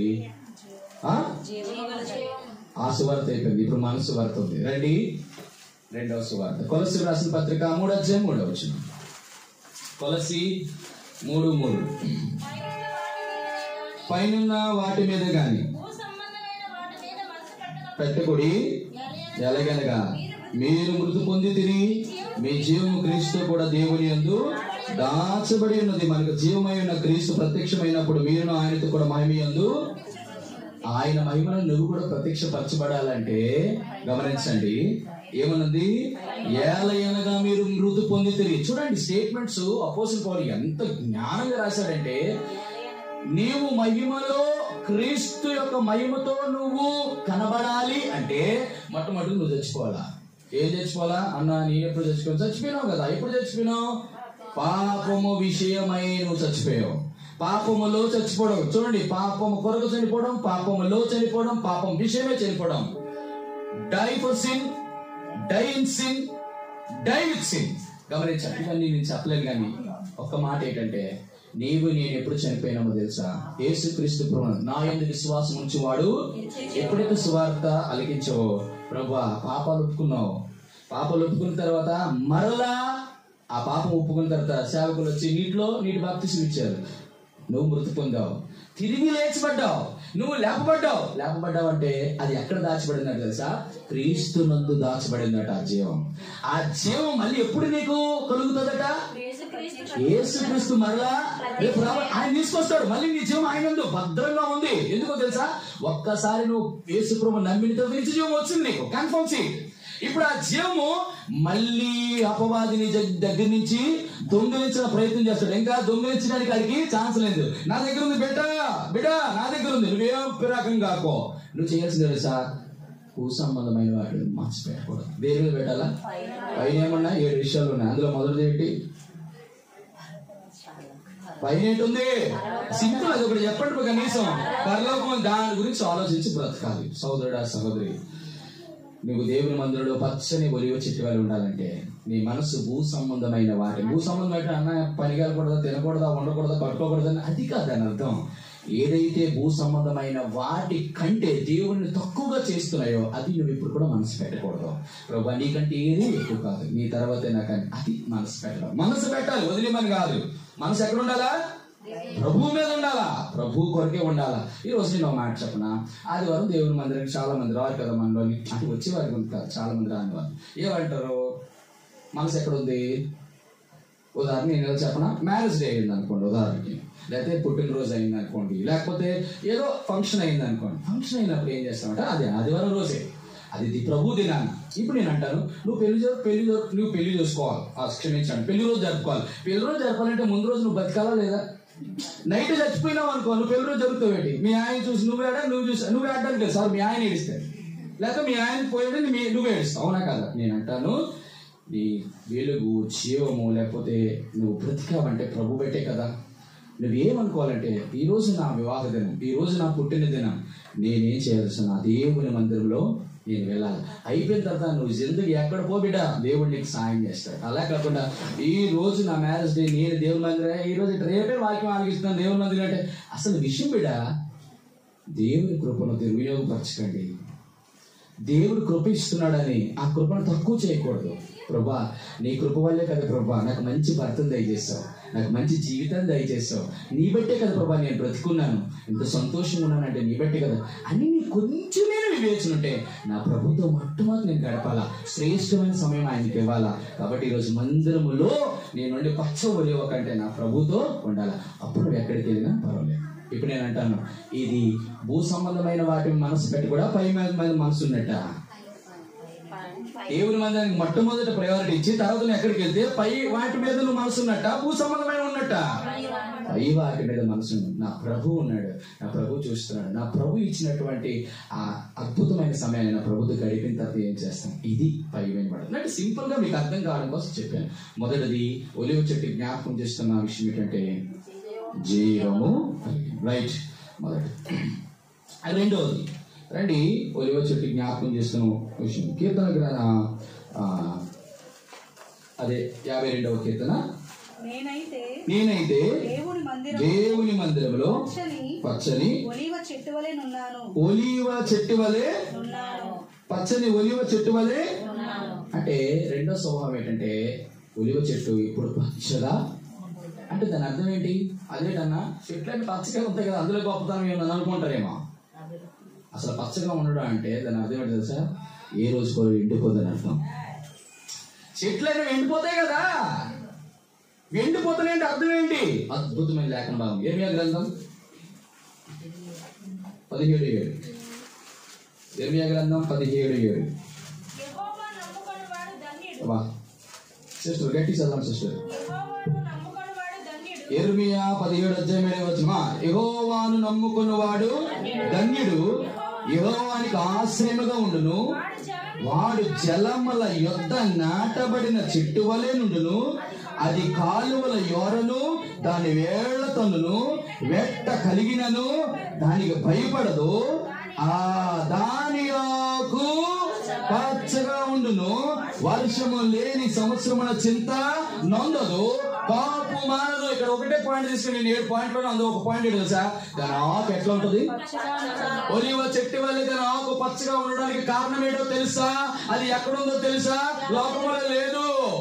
ఆ ఆ సువార్త అయిపోయింది ఇప్పుడు మన సువార్త ఉంది రండి రెండవ సువార్త కొలసి రాసిన పత్రిక మూడు అధ్యాయం మూడవ వచ్చిన కొలసి మూడు మూడు పైనున్న వాటి మీద గాని పెట్టకుడి ఎలాగనగా మీరు మృతి పొంది తిని మీ జీవము క్రీస్తు కూడా దేవుని యందు దాచబడి ఉన్నది మనకు జీవమై ఉన్న క్రీస్తు ప్రత్యక్షమైనప్పుడు మీరును ఆయనతో కూడా మహిమయందు ఆయన మహిమను నువ్వు కూడా ప్రత్యక్షపరచబడాలంటే గమనించండి ఏమన్నది ఏలయనగా మీరు మృతి పొందితిరి చూడండి స్టేట్మెంట్స్ అపోజిట్ పౌల్ ఎంత జ్ఞానంగా రాశాడంటే నీవు మహిమలో క్రీస్తు యొక్క మహిమతో నువ్వు కనబడాలి అంటే మొట్టమొదటి నువ్వు చచ్చిపోవాలా ఏం చచ్చిపోవాలా అన్న నేను ఎప్పుడు చచ్చిపోయావు చచ్చిపోయినావు కదా ఎప్పుడు చచ్చిపోయినావు పాపము విషయమై నువ్వు చచ్చిపోయావు పాపములో చచ్చిపోవడం చూడండి పాపము కొరకు చనిపోవడం పాపములో చనిపోవడం పాపం విషయమే చనిపోవడం die for sin die in sin die with sin గమనించండి ఇవన్నీ నేను చెప్పలేను కానీ ఒక్క మాట ఏంటంటే నీవు నేను ఎప్పుడు చనిపోయినామో తెలుసా యేసుక్రీస్తు ప్రభు నా ఎందు విశ్వాసం ఉంచేవాడు ఎప్పుడైతే సువార్త అలిగించావో ప్రభా పాపాలు ఒప్పుకున్నావు పాపాలు ఒప్పుకున్న తర్వాత మరలా ఆ పాపం ఒప్పుకున్న తర్వాత సేవకులు వచ్చి నీటిలో నీటి బాప్తిసం ఇచ్చారు నువ్వు మృతి పొందావు తిరిగి లేచబడ్డావు నువ్వు లేపబడ్డావు లేపబడ్డావు అంటే అది ఎక్కడ దాచబడిందంట తెలుసా క్రీస్తు నందు దాచబడిందట ఆ జీవం ఆ జీవం మళ్ళీ ఎప్పుడు నీకు కలుగుతుందట యేసుక్రీస్తు మరలా రేపు రావ- ఆయన తీసుకొస్తాడు మళ్ళీ నీ జీవం ఆయన యందు భద్రంగా ఉంది ఎందుకో తెలుసా ఒక్కసారి నువ్వు యేసు ప్రభు నమ్మిన తర్వాత నిత్య జీవం వచ్చింది నీకు కన్ఫర్మ్ సీట్ ఇప్పుడు ఆ జీవము మళ్ళీ అపవాదిని జగ్- దగ్గర నుంచి దొంగిలించిన ప్రయత్నం చేస్తాడు ఇంకా దొంగిలించడానికి అడిగి ఛాన్స్ లేదు నా దగ్గర ఉంది బిడ్డ బిడ్డ నా దగ్గర ఉంది నువ్వేం పిరాకం కాకో నువ్వు చేయాల్సింది తెలుసా భూ సంబంధమైన వాటిని మర్చిపెట్టకూడదు దేని మీద పెట్టాలా పైన ఏమన్నా ఏడు విషయాలు ఉన్నాయి అందులో మొదటిది ఏంటి పైన ఏంటి ఉంది సింపుల్ అది ఒకటి చెప్పండి కనీసం పరలోకం దాని గురించి ఆలోచించి బ్రతకాలి సోదరుడా సహోదరి నీవు దేవుని మందిరంలో పచ్చని ఒలివ చెట్టు వల్ల ఉండాలంటే నీ మనసు భూ సంబంధమైన వాటి భూ సంబంధమైన అన్న పనిగలకూడదా తినకూడదా ఉండకూడదా కట్టుకోకూడదా అని అది కాదు దాని అర్థం ఏదైతే భూ సంబంధమైన వాటి కంటే దేవుడిని తక్కువగా చేస్తున్నాయో అది నువ్వు ఇప్పుడు కూడా మనసు పెట్టకూడదు ప్రభా నీకంటే ఏది ఎక్కువ కాదు నీ తర్వాతే నాకు అని అది మనసు పెట్టడం మనసు పెట్టాలి వదిలేమని కాదు మనసు ఎక్కడ ఉండాలా ప్రభు మీద ఉండాలా ప్రభు కొరకే ఉండాలా ఈ రోజు నేను ఒక మాట చెప్పనా ఆదివారం దేవుని మందిరానికి చాలా మంది రారు కదా మనలోని అంటే వచ్చే వారికి ఉంటారు చాలా మంది రాని వాళ్ళు ఏమంటారు మనసు ఎక్కడ ఉంది ఉదాహరణ నేను ఎలా చెప్పనా మ్యారేజ్ డే అయింది అనుకోండి ఉదాహరణకి లేకపోతే పుట్టినరోజు అయింది అనుకోండి లేకపోతే ఏదో ఫంక్షన్ అయింది అనుకోండి ఫంక్షన్ అయినప్పుడు ఏం చేస్తామంటే అదే ఆదివారం రోజే అది ఇది ప్రభు దినాన్ని ఇప్పుడు నేను అంటాను నువ్వు పెళ్లి చే- పెళ్లి చే- నువ్వు పెళ్లి చేసుకోవాలి ఆ క్షమించండి పెళ్లి రోజు జరుపుకోవాలి పెళ్లి రోజు జరపాలంటే ముందు రోజు నువ్వు బతకాలా లేదా నైట్ చచ్చిపోయినావు అనుకో నువ్వు పెళ్లి రోజు జరుగుతావేటి మీ ఆయన చూసి నువ్వు ఆడా నువ్వు చూసి నువ్వు ఆడడానికి లేదు సార్ మీ ఆయన ఏడిస్తే లేకపోతే మీ ఆయన పోయాడని మీ నువ్వు ఏడుస్తావు అవునా కదా నేను అంటాను నీ వెలుగు జీవము లేకపోతే నువ్వు బ్రతికావంటే ప్రభు పెట్టే కదా నువ్వేమనుకోవాలంటే ఈ రోజు నా వివాహ దినం ఈ రోజు నా పుట్టిన దినం నేనేం చేయాల్సిన నా దేవుని మందిరంలో నేను వెళ్ళాలి అయిపోయిన తర్వాత నువ్వు జిందగీ ఎక్కడ పో బిడ్డ దేవుడు నీకు సాయం చేస్తాడు అలా కాకుండా ఈ రోజు నా మ్యారేజ్ డే నేను దేవుని మందిరం ఈ రోజు ఇట్లా రేపే వాక్యం ఆలోచిస్తున్నాను దేవుని మందిరం అంటే అసలు విషయం బిడ్డ దేవుని కృపను దుర్వినియోగపరచకండి దేవుడు కృప ఇస్తున్నాడని ఆ కృపను తక్కువ చేయకూడదు ప్రభా నీ కృప వల్లే కదా ప్రభా నాకు మంచి భర్తను దయచేస్తావు నాకు మంచి జీవితాన్ని దయచేస్తావు నీ బట్టే కదా ప్రభా నేను బ్రతుకున్నాను ఇంత సంతోషంగా ఉన్నానంటే నీ బట్టే కదా అని నీ కొంచెమైనా వివేచన ఉంటే నా ప్రభుత్వం మొట్టమొదటి నేను గడపాలా శ్రేష్టమైన సమయం ఆయనకి ఇవ్వాలా కాబట్టి ఈరోజు మందిరములో నేను ఉండి పచ్చ ఒలివ కంటే నా ప్రభుతో ఉండాలా అప్పుడు నువ్వు ఎక్కడికి వెళ్ళినా పర్వాలేదు ఇప్పుడు నేను అంటాను ఇది భూ సంబంధమైన వాటి మనసు పెట్టి కూడా పై మీద మీద మనసు ఉన్నట్ట దేవుని మందిరానికి మొట్టమొదటి ప్రయారిటీ ఇచ్చి తర్వాత నువ్వు ఎక్కడికి వెళ్తే పై వాటి మీద నువ్వు మనసు ఉన్నట్ట భూ సంబంధమైన ఉన్నట్ట పై వాటి మీద మనసు ఉంది. నా ప్రభు ఉన్నాడు నా ప్రభు చూస్తున్నాడు నా ప్రభు ఇచ్చినటువంటి ఆ అద్భుతమైన సమయాన్ని నా ప్రభుతో గడిపిన తర్వాత ఏం చేస్తాను ఇది పై వినబడదు అంటే సింపుల్ గా మీకు అర్థం కావడం కోసం చెప్పాను మొదటిది ఒలివ చెట్టు జ్ఞాపకం చేస్తున్న విషయం ఏంటంటే జీవము రైట్ మొదటి అది రెండవది రండి ఒలివ చెట్టు జ్ఞాపకం చేస్తున్న విషయం కీర్తన గ్రంథ ఆ, అదే యాభై రెండవ కీర్తన నేనైతే నేనైతే దేవుని మందిరం దేవుని మందిరంలో పచ్చని పచ్చని ఒలివ చెట్టు వలె నున్నాను ఒలివ చెట్టు వలె నున్నాను పచ్చని ఒలివ చెట్టు వలె అంటే రెండో స్వభావం ఏంటంటే ఒలివ చెట్టు ఇప్పుడు పచ్చగా అంటే దాని అర్థం ఏంటి అదేటన్నా చెట్లన్నీ పచ్చగా ఉంటాయి కదా అందులో గొప్పతనం ఏమన్నా అనుకుంటారేమో అసలు పచ్చగా ఉండడం అంటే దాని అర్థం ఏంటి తెలుసా ఏ రోజు కూడా ఎండిపోదని అర్థం చెట్లన్నీ ఎండిపోతాయి కదా ఎండిపోతున్నాయంటే అర్థం ఏంటి అద్భుతమైన లేఖన భాగం ఏమియా గ్రంథం పదిహేడు ఏడు ఇర్మియా గ్రంథం పదిహేడు ఏడు యెహోవా నమ్ముకొనువాడు ధన్యుడు వా సిస్టర్ గట్టి చదవం సిస్టర్ యెహోవాను నమ్ముకొనువాడు ధన్యుడు ఇర్మియా పదిహేడు అధ్యాయం ఏడవ వచనం యహోవాను నమ్ముకున్నవాడు ధన్యుడు యహోవానికి ఆశ్రయముగా ఉండును వాడు జలం వాడు జలముల యొద్ద నాటబడిన చెట్టు వలె నుండును అది కాలువల యోరను దాని వేళ్ల తన్నును వెట్ట కలిగినను దానికి భయపడదు ఆ దాని ఆకు పచ్చగా ఉండును వర్షము లేని సంవత్సరమున చింత నొందదు కాపు మానదు ఇక్కడ ఒకటే పాయింట్ తీసుకుని నేను ఏడు పాయింట్లు అందులో ఒక పాయింట్ ఏంటి తెలుసా దాని ఆకు ఎట్లా ఉంటుంది ఒలివ చెట్టు వల్ల దాని ఆకు పచ్చగా ఉండడానికి కారణం ఏంటో తెలుసా అది ఎక్కడుందో తెలుసా లోకంలో లేదు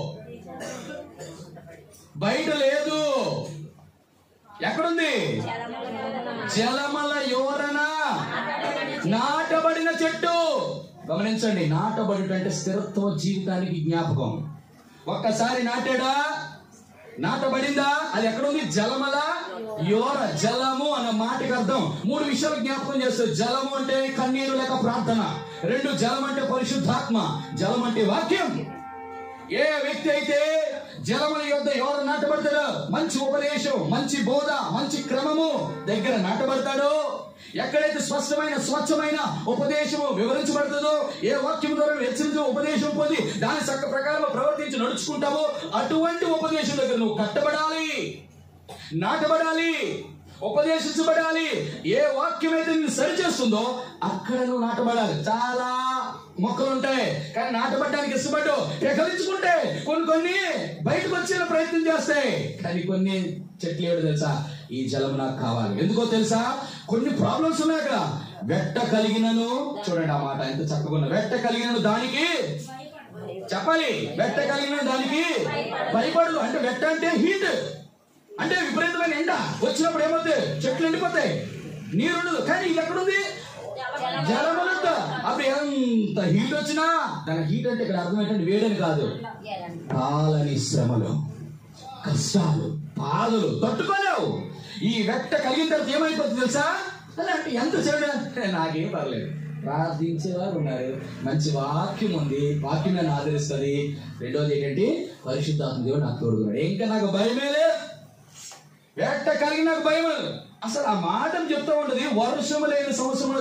బయట లేదు ఎక్కడుంది జలమల యోరన నాటబడిన చెట్టు గమనించండి నాటబడి అంటే స్థిరత్వ జీవితానికి జ్ఞాపకం ఒక్కసారి నాటాడా నాటబడిందా అది ఎక్కడ ఉంది జలమల యోర జలము అన్న మాటకి అర్థం మూడు విషయాలు జ్ఞాపకం చేస్తారు జలము అంటే కన్నీరు లేక ప్రార్థన రెండు జలం అంటే పరిశుద్ధాత్మ జలం అంటే వాక్యం ఏ వ్యక్తి అయితే జలముల యొద్ద ఎవరు నాటబడతాడో మంచి ఉపదేశం మంచి బోధ మంచి క్రమము దగ్గర నాటబడతాడో ఎక్కడైతే స్పష్టమైన స్వచ్ఛమైన ఉపదేశము వివరించబడుతుందో ఏ వాక్యం ద్వారా హెచ్చరించే ఉపదేశం పొంది దాని చక్క ప్రకారం ప్రవర్తించి నడుచుకుంటావో అటువంటి ఉపదేశం దగ్గర నువ్వు కట్టబడాలి నాటబడాలి ఉపదేశించబడాలి ఏ వాక్యం అయితే నిన్ను సరిచేస్తుందో అక్కడ నువ్వు నాటబడాలి చాలా మొక్కలు ఉంటాయి కానీ నాటబడడానికి ఇష్టపడ్డు ఎగరించుకుంటే కొన్ని కొన్ని బయటకు వచ్చే ప్రయత్నం చేస్తాయి కానీ కొన్ని చెట్లు ఏడు తెలుసా ఈ జలం నాకు కావాలి ఎందుకో తెలుసా కొన్ని ప్రాబ్లమ్స్ ఉన్నాయి అక్కడ వెట్ట కలిగినను చూడండి ఆ మాట ఎంత చక్కగా ఉన్న వెట్ట కలిగినను దానికి చెప్పాలి వెట్ట కలిగిన దానికి భయపడదు అంటే వెట్ట అంటే హీట్ అంటే విపరీతమైన ఎండ వచ్చినప్పుడు ఏమవుతాయి చెట్లు ఎండిపోతాయి నీరు ఉండదు కానీ ఇది ఎక్కడుంది జలములంత అప్పుడు ఎంత హీట్ వచ్చినా దాని హీట్ అంటే ఇక్కడ అర్థం ఏంటంటే వేడని కాదు కాలని శ్రమలు కష్టాలు బాధలు తట్టుకోలేవు ఈ వెట్ట కలిగిన తర్వాత ఏమైపోతుంది తెలుసా అలాంటి ఎంత చెడు నాకేం పర్లేదు ప్రార్థించేవారు ఉన్నారు మంచి వాక్యం ఉంది వాక్యం నన్ను ఆదరిస్తుంది రెండోది ఏంటంటే పరిశుద్ధాత్మ దేవుడు నాకు తోడుకున్నాడు ఇంకా నాకు భయమే లేదు వేట కలిగి నాకు భయం లేదు. అసలు ఆ మాట చెప్తా ఉంటది వర్షము లేని సంవత్సరంలో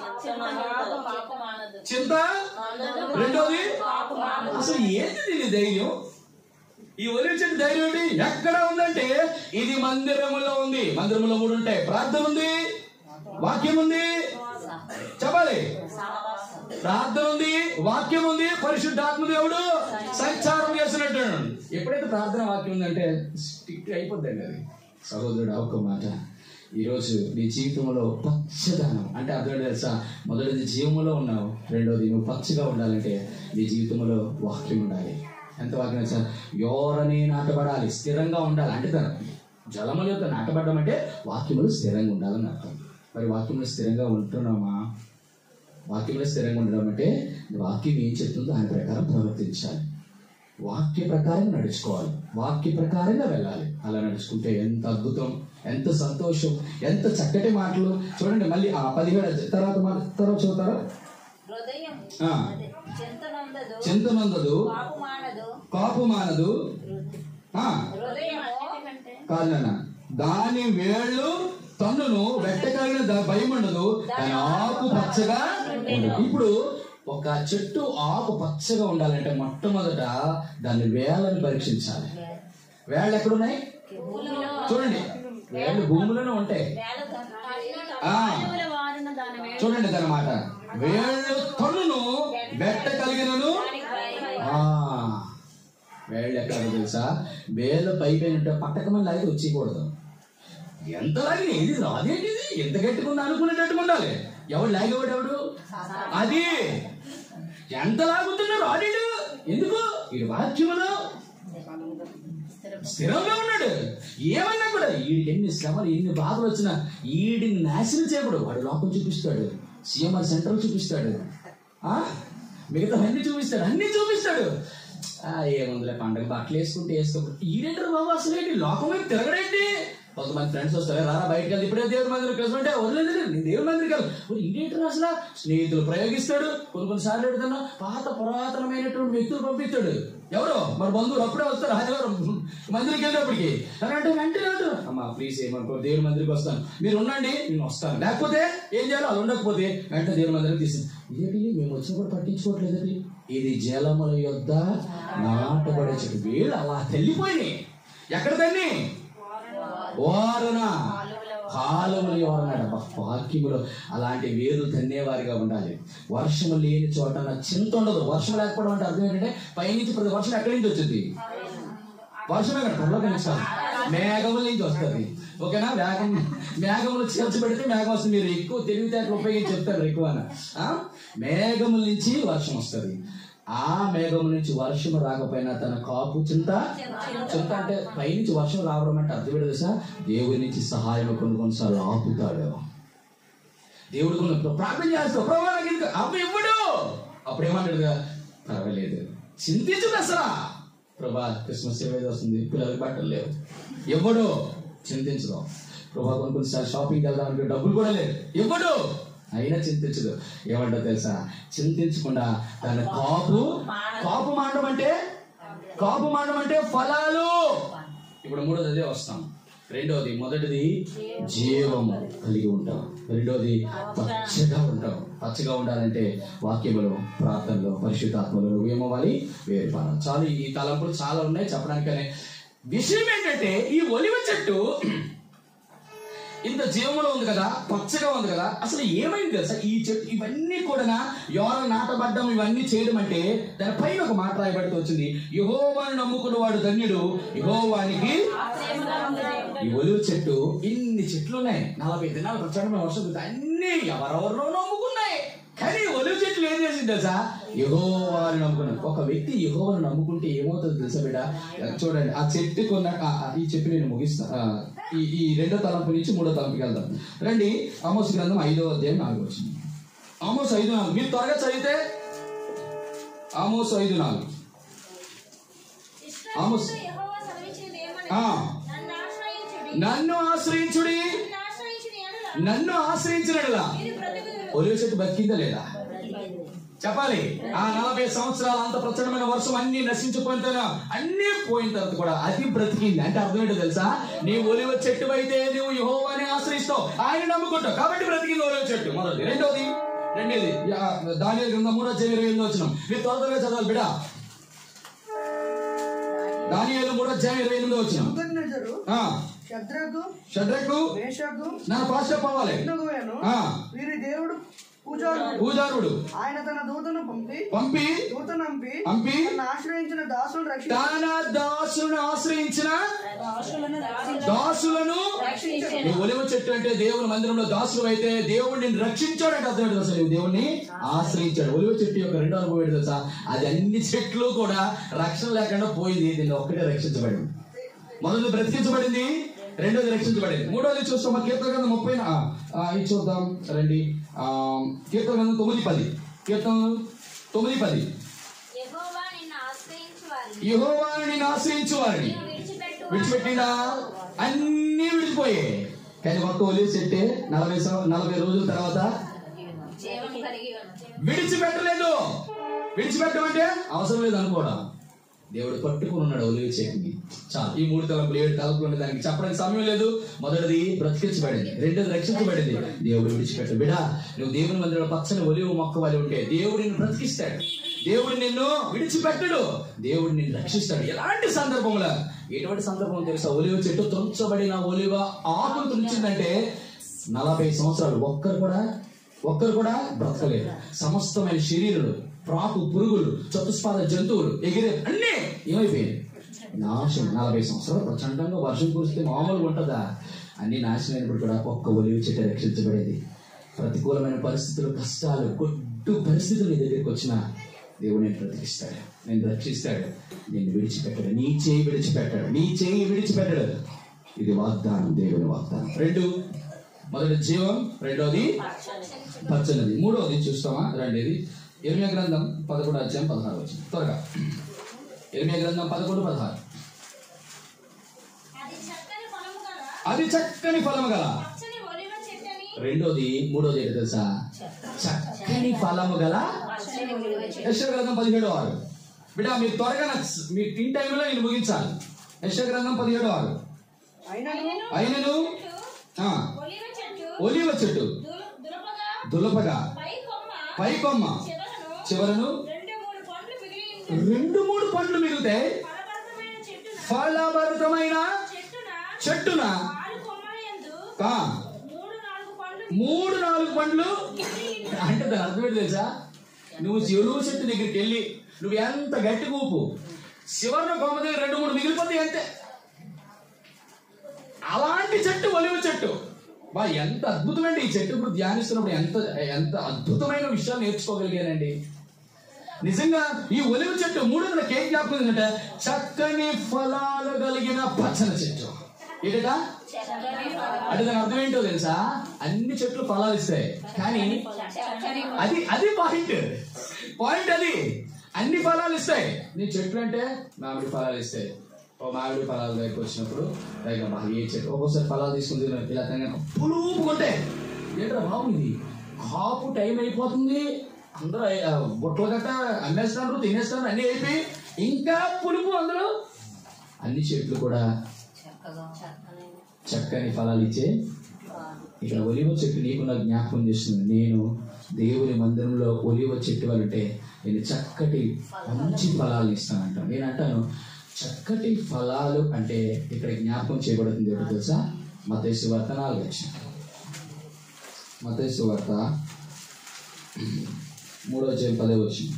చింత రెండోది అసలు ఏంటి దీని ధైర్యం ఈ ఒలిచిన ధైర్యం ఏంటి ఎక్కడ ఉందంటే ఇది మందిరములో ఉంది మందిరములో మూడు ఉంటాయి ప్రార్థన ఉంది వాక్యం ఉంది చెప్పాలి ప్రార్థన ఉంది వాక్యం ఉంది పరిశుద్ధాత్మ దేవుడు సంచారం చేసినట్టు ఎప్పుడైతే ప్రార్థన వాక్యం ఉందంటే స్టిక్ అయిపోద్దండి అది సహోదరుడు ఆ ఒక్క మాట ఈరోజు నీ జీవితంలో పచ్చదనం అంటే అర్థం తెలుసా మొదటిది జీవంలో ఉన్నావు రెండోది నువ్వు పచ్చగా ఉండాలంటే నీ జీవితంలో వాక్యం ఉండాలి ఎంత వాక్యం తెలుసా ఎవరని నాటబడాలి స్థిరంగా ఉండాలి అంటే తన జలముల యొక్క నాటబడడం అంటే వాక్యములు స్థిరంగా ఉండాలని అర్థం మరి వాక్యములు స్థిరంగా ఉంటున్నామా వాక్యంలో స్థిరంగా ఉండడం అంటే వాక్యం ఏం చెప్తుందో దాని ప్రకారం ప్రవర్తించాలి వాక్య ప్రకారం నడుచుకోవాలి వాక్య ప్రకారంగా వెళ్ళాలి అలా నడుచుకుంటే ఎంత అద్భుతం ఎంత సంతోషం ఎంత చక్కటి మాటలు చూడండి మళ్ళీ ఆ పదిహేడు తర్వాత మాట తర్వాత చదువుతారా హృదయం ఆ. అదే, చింతనందదు చింతనందదు పాపు మానదు కాపు మానదు ఆ, హృదయము కాదు నాన్న దాని వేళ్ళు తన్నును వెట్టగలిగిన ద- భయం ఉండదు దాని ఆకు పచ్చగా ఉండదు. ఇప్పుడు ఒక చెట్టు ఆకు పచ్చగా ఉండాలంటే మొట్టమొదట దాని వేళ్ళని పరీక్షించాలి వేళ్ళు ఎక్కడున్నాయి చూడండి వేళ్ళు భూమిలోనే ఉంటాయి వేల ఆ, చూడండి దాని మాట వేళ్ళు తన్నును వెట్ట కలిగినను ఆ, వేళ్ళు ఎక్కడ తెలుసా వేళ్ళు పైపోయినట్టు పట్టకమని లాగితే వచ్చేయకూడదు ఎంత లాగిన ఇది రాదేంటి ఇది ఎంత గట్టిగా అనుకునేటట్టుగా ఉండాలి ఎవడు లాగేవాడు ఎవడు అది ఎంత లాగుతున్నారు రాడీడు ఎందుకు ఈ వాక్యములో స్థిరంగా ఉన్నాడు ఏమన్నా కూడా వీడికి ఎన్ని శ్రమలు ఎన్ని బాధలు వచ్చినా వీడిని నాశనం చేయకూడదు వాడు లోపం చూపిస్తాడు సీఎంఆర్ సెంటర్ చూపిస్తాడు ఆ మిగతా అన్ని చూపిస్తాడు అన్ని చూపిస్తాడు ఆ ఏముందిలే పండగ బట్టలు వేసుకుంటే వేసుకోకుండా ఈడేంటారు బాబు అసలు ఏంటి లోకం వైపు తిరగడేంటి కొంతమంది ఫ్రెండ్స్ వస్తారు రారా బయటకు వెళ్తే ఇప్పుడే దేవుడి మందిరికి కలిసి అంటే వదిలేదు నేను దేవుడి మందిరికి వెళ్ళి మరి ఈడేంటారు అసలు స్నేహితులు ప్రయోగిస్తాడు కొన్ని కొన్ని సార్లు ఎడుతున్నా పాత పురాతనమైనటువంటి వ్యక్తులు పంపిస్తాడు ఎవరు మరి బంధువులు అప్పుడే వస్తారు ఆదివారం మందిరికి వెళ్ళేప్పటికి అని అంటే వెంటనే అంటారు అమ్మా ప్లీజ్ ఏమనుకో దేవుడి మందిరికి వస్తాను మీరు ఉండండి నేను వస్తాను లేకపోతే ఏం చేయాలి వాళ్ళు ఉండకపోతే వెంటనే దేవుడి మందిరికి తీసుకు ఇదేంటి మేము వచ్చిన కూడా పట్టించుకోవట్లేదండి ఇది జలముల యొద్ద నాటబడే చెట్టు వీళ్ళు అలా తెల్లిపోయినాయి ఎక్కడ తన్ని ఓరన కాలువలు ఎవరన్నాడు అబ్బా, వాక్యములు అలాంటి వేరు తన్నేవారిగా ఉండాలి వర్షము లేని చోట నా చింత ఉండదు వర్షం లేకపోవడం అంటే అర్థం ఏంటంటే పైనుంచి ప్రతి వర్షం ఎక్కడి నుంచి వచ్చింది వర్షం ఎక్కడ పర్లోకి నుంచి కాదు. మేఘముల నుంచి వస్తుంది ఓకేనా మేఘం మేఘములు చేర్చి పెడితే మేఘం వస్తుంది మీరు ఎక్కువ తెలివితేటలు ఉపయోగించి చెప్తారు ఎక్కువ మేఘముల నుంచి వర్షం వస్తుంది ఆ మేఘముల నుంచి వర్షం రాకపోయినా తన కాపు చింత చింత అంటే పైనుంచి వర్షం రావడం అంటే అర్థం ఏంటో తెలుసా దేవుడి నుంచి సహాయం కొన్ని కొన్నిసార్లు ఆపుతాడు దేవుడు కొన్ని ప్రార్థన చేస్తావు ప్రభు నాకు ఇది అప్పు ఇవ్వడు అప్పుడు ఏమంటాడు పర్వాలేదు చింతించదు అసలు ప్రభా క్రిస్మస్ ఏమైతే వస్తుంది పిల్లలకి బట్టలు లేవు ఎవడు చింతించదు ప్రభా కొన్ని కొన్నిసార్లు షాపింగ్కి వెళ్దాం అంటే డబ్బులు కూడా లేవు ఎవడు అయినా చింతించదు ఏమంటో తెలుసా చింతించకుండా తన కాపు కాపు మాండం అంటే కాపు మాండం అంటే ఫలాలు ఇప్పుడు మూడోది అదే వస్తాం రెండోది మొదటిది జీవము కలిగి ఉంటాం రెండోది పచ్చగా ఉంటాం పచ్చగా ఉండాలంటే వాక్యములు ప్రార్థనలు పరిశుద్ధాత్మలు నువ్వేమవ్వాలి వేరుపాలి చాలు ఈ తలంపులు చాలా ఉన్నాయి చెప్పడానికనే విషయం ఏంటంటే ఈ ఒలివ చెట్టు ఇంత జీవములో ఉంది కదా పచ్చగా ఉంది కదా అసలు ఏమైంది తెలుసా ఈ చెట్టు ఇవన్నీ కూడా ఎవరు నాటబడ్డం ఇవన్నీ చేయడం అంటే దాని పైన ఒక మాట రాయబడుతూ వచ్చింది యహోవాని నమ్ముకున్న వాడు ధన్యుడు యహోవానికి ఈ ఒలివ చెట్టు ఇన్ని చెట్లు ఉన్నాయి నలభై దినాలు ప్రచండమైన వర్షం కురిస్తే అన్ని ఎవరెవరినో నమ్ముకున్నాయి కానీ ఒలివ చెట్లు ఏం చేసింది తెలుసా యహోవాని నమ్ముకున్నాను ఒక వ్యక్తి యహోవాని నమ్ముకుంటే ఏమవుతుంది తెలుసా బిడ్డ చూడండి ఆ చెట్టు కొన్న ఆ- ఆ- ఈ చెప్పి నేను ముగిస్తా ఆ, ఈ ఈ రెండో తలంపు నుంచి మూడో తలంపుకి వెళ్దాం రండి ఆమోస్ గ్రంథం ఐదో అధ్యాయం నాలుగు వచ్చింది ఆమోస్ ఐదు నాలుగు మీరు త్వరగా చదివితే ఆమోస్ ఐదు నాలుగు ఆమోస్. ఇశ్రాయేలు యెహోవా సెలవిచ్చినది ఏమనగా, ఆ. నన్ను ఆశ్రయించుడి. నన్ను ఆశ్రయించుడి నన్ను ఆశ్రయించిన ఎడల నన్ను ఆశ్రయించినట్లా మీరు బ్రతుకుదురు. ఒలివ చెట్టు బతికిందా లేదా చెప్పాలి ఆ నలభై సంవత్సరాలు అంత ప్రచండమైన వర్షం అన్ని నశించిపోయిన తర్వాత అన్ని పోయిన తర్వాత కూడా అది బ్రతికింది అంటే అర్థం ఏంటో తెలుసా నీ ఒలివ చెట్టు అయితే నువ్వు యహోవాని ఆశ్రయిస్తావు ఆయన నమ్ముకుంటావు కాబట్టి బ్రతికింది ఒలివ చెట్టు మొదటి రెండోది రెండోది దాని గ్రంథం మూడో చెవి ఇరవై ఎనిమిది వచ్చినాం మీరు త్వర త్వరగా చదవాలి బిడా దానియేలు మూడో అధ్యాయం ఇరవై ఎనిమిది వచ్చినాం నెబుకద్నెజరు ఆ, శద్రకు షడ్రకు మేషకు నా ఫాస్ట్ పోవాలి అబేద్నెగోయను ఆ. వీరి దేవుడు పూజారుడు పూజారుడు ఆయన తన దూతను పంపి పంపి దూతను పంపి పంపి తన ఆశ్రయించిన దాసులను రక్షించి తన దాసును ఆశ్రయించిన దాసులను దాసులను నీ ఒలివ చెట్టు అంటే దేవుని మందిరంలో దాసులు అయితే దేవుడు నిన్ను రక్షించాడంటే అర్థం ఏంటో తెలుసా నువ్వు దేవుణ్ణి ఆశ్రయించాడు ఒలివ చెట్టు యొక్క రెండో అనుభవం ఏంటో తెలుసా అది అన్ని చెట్లు కూడా రక్షణ లేకుండా పోయింది దీన్ని ఒక్కటే రక్షించబడింది మొదటి బ్రతికించబడింది రెండోది రక్షించబడింది మూడోది చూస్తాం మా కీర్తన గ్రంథం ముప్పై నా- ఆ, ఇది చూద్దాం రండి ఆ, కీర్తన గ్రంథం తొమ్మిది పది కీర్తన తొమ్మిది పది యెహోవా నిన్ను ఆశ్రయించు వారిని యహోవాని ఆశ్రయించు వారిని నీవు విడిచిపెట్టు విడిచిపెట్టిందా అన్ని విడిచిపోయాయి కానీ ఒక్క ఒలివ చెట్టే నలభై సం- నలభై రోజుల తర్వాత జీవం కలిగి ఉంది విడిచిపెట్టలేదు విడిచిపెట్టమంటే అవసరం లేదు అనుకోవడం దేవుడు పట్టుకుని ఉన్నాడు ఒలివ చెట్టుని చాలు ఈ మూడు తలంపులు ఏడు తలంపులు ఉన్నాయి దానికి చెప్పడానికి సమయం లేదు మొదటిది బ్రతికించబడింది రెండోది రక్షించబడింది దేవుడు విడిచిపెట్టు బిడా నువ్వు దేవుని మందిరంలో పచ్చని ఒలివ మొక్క వలి ఉంటే దేవుడు నిన్ను బ్రతికిస్తాడు దేవుడు నిన్ను విడిచిపెట్టడు దేవుడు నిన్ను రక్షిస్తాడు ఎలాంటి సందర్భంలో ఎటువంటి సందర్భం తెలుసా ఒలివ చెట్టు తుంచబడిన ఒలివ ఆకులు తుంచిందంటే నలభై సంవత్సరాలు ఒక్కరు కూడా ఒక్కరు కూడా బ్రతకలేరు సమస్తమైన శరీరులు ప్రాకు పురుగులు చతుస్పాద జంతువులు ఎగిరే అన్నీ ఏమైపోయాయి నాశనం నలభై సంవత్సరాలు ప్రచండంగా వర్షం కురిస్తే మామూలుగా ఉంటుందా అన్ని నాశనం అయినప్పుడు కూడా ఒక్క ఒలివి చెట్టు రక్షించబడేది ప్రతికూలమైన పరిస్థితులు కష్టాలు కొట్టు పరిస్థితులు నీ దగ్గరికి వచ్చినా దేవుడు నేను బ్రతికిస్తాడు నేను రక్షిస్తాడు నేను విడిచిపెట్టాడు నీ చేయి విడిచిపెట్టాడు నీ చేయి విడిచిపెట్టాడు ఇది వాగ్దానం దేవుని వాగ్దానం రెండు మొదటి జీవం రెండోది పచ్చనిది మూడోది చూస్తామా రెండేది ఎనిమిది గ్రంథం పదకొండు అధ్యాయం పదహారు వచ్చింది త్వరగా ఎనిమిది గ్రంథం పదకొండు పదహారు అది చక్కని ఫలము గల అది చక్కని ఫలము గల పచ్చని ఒలివ చెట్టని రెండోది మూడోది ఏంటి తెలుసా చక్కని ఫలము గల పచ్చని విలువ చెట్టు. యశ్వ గ్రంథం పదిహేడు ఆరు బిడ్డ మీరు త్వరగా నాకు మీ ఇన్ టైంలో నేను ముగించాలి యశ్వ గ్రంథం పదిహేడు ఆరు అయినను అయినను ఆ, ఒలివ చెట్టు ఒలివ చెట్టు దుల- దులపగా దులపగా పై కొమ్మ పై కొమ్మ చివరను చివరను రెండు మూడు పండ్లు మిగిలి రెండు మూడు పండ్లు మిగులుతాయి ఫలభరితమైన చెట్టున ఫలభరితమైన చెట్టున చెట్టున ఆరు కొమ్మల యందు ఆ, మూడు నాలుగు పండ్లు మూడు నాలుగు పండ్లు అంటే దాని అర్థం ఏంటి తెలుసా నువ్వు ఎరువు చెట్టు దగ్గరికి వెళ్ళి నువ్వు ఎంత గట్టి ఊపు చివరిన కొమ్మ దగ్గర రెండు మూడు మిగిలిపోతాయి అంతే అలాంటి చెట్టు ఒలివ చెట్టు బా ఎంత అద్భుతమండి ఈ చెట్టు ఇప్పుడు ధ్యానిస్తున్నప్పుడు ఎంత ఎంత అద్భుతమైన విషయాలు నేర్చుకోగలిగానండి నిజంగా ఈ ఒలివ చెట్టు మూడు నాకు ఏం జ్ఞాపకం ఏంటంటే చక్కని ఫలాలు కలిగిన పచ్చని చెట్టు ఏంటట చక్కని ఫలం. అంటే దాని అర్థం ఏంటో తెలుసా అన్ని చెట్లు ఫలాలు ఇస్తాయి కానీ చక్కని అది అది పాయింట్ పాయింట్ అది అన్ని ఫలాలు ఇస్తాయి నీ చెట్లు అంటే మామిడి ఫలాలు ఇస్తాయి ఓ మామిడి ఫలాల దగ్గరికి వచ్చినప్పుడు లైక్ అబ్బా, ఏ చెట్టు ఒక్కోసారి ఫలాలు తీసుకుని తిన- ఇలా తినగానే పులుపు కొంటే ఏంట్రా బాబు ఇది కాపు టైం అయిపోతుంది అందరూ ఆ, బుట్టలు గట్ట అమ్మేస్తున్నారు తినేస్తున్నారు అన్నీ అయిపోయి ఇంకా పులుపు అందరూ అన్ని చెట్లు కూడా చక్కగా చక్కగా చక్కని ఫలాలు ఇచ్చే ఇక్కడ ఒలివ చెట్టు నీకు నాకు జ్ఞాపకం చేస్తుంది నేను దేవుని మందిరంలో ఒలివ చెట్టు వాళ్ళంటే నేను చక్కటి మంచి ఫలాలు ఇస్తానంట నేను అంటాను చక్కటి ఫలాలు అంటే ఇక్కడ జ్ఞాపకం చేయబడుతుంది ఏంటో తెలుసా మతేసు వార్త నాలుగు వచ్చిన మతేసు వార్త మూడో వచ్చే పదే వచ్చింది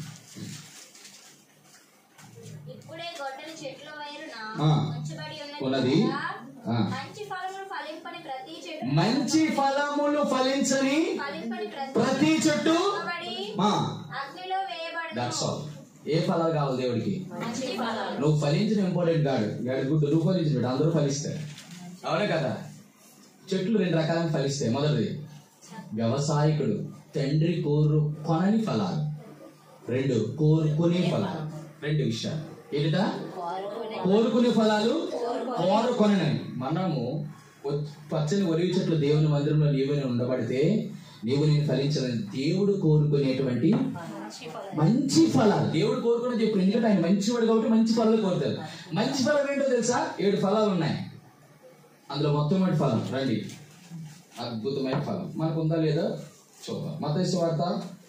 ఇప్పుడే గొడ్డలి చెట్ల వైరున ఆ. ఉంచబడి ఉన్నది ఉన్నది. కదా, ఆ. మంచి ఫలములు ఫలింపని ప్రతి చెట్టు మంచి ఫలములు ఫలించని ఫలింపని ప్రతి ప్రతి చెట్టు ఉంచబడి ఆ, అగ్నిలో వేయబడి దట్స్ ఆల్ ఏ ఫలాలు కావాలి దేవుడికి మంచి ఫలాలు నువ్వు ఫలించిన ఇంపార్టెంట్ కాదు గాడి గుడ్డు నువ్వు ఫలించిన అందరూ ఫలిస్తారు అవునే కదా చెట్లు రెండు రకాలుగా ఫలిస్తాయి మొదటిది వ్యవసాయకుడు తండ్రి కోరు కొనని ఫలాలు రెండు కోరుకునే ఫలాలు రెండు విషయాలు ఏంటిదా కోరుకునే కోరుకునే ఫలాలు కోరుకొనని మనము ఒ- పచ్చని ఒలివి చెట్లు దేవుని మందిరంలో నీవు నేను ఉండబడితే నీవు నేను ఫలించాలని దేవుడు కోరుకునేటువంటి మంచి ఫలాలు మంచి ఫలాలు దేవుడు కోరుకుని చెప్పు ఎందుకంటే ఆయన మంచివాడు కాబట్టి మంచి ఫలాలు కోరుతారు మంచి ఫలం ఏంటో తెలుసా ఏడు ఫలాలు ఉన్నాయి అందులో మొత్తం ఫలం రండి అద్భుతమైన ఫలం మనకు ఉందా లేదా చూద్దాం మత వార్త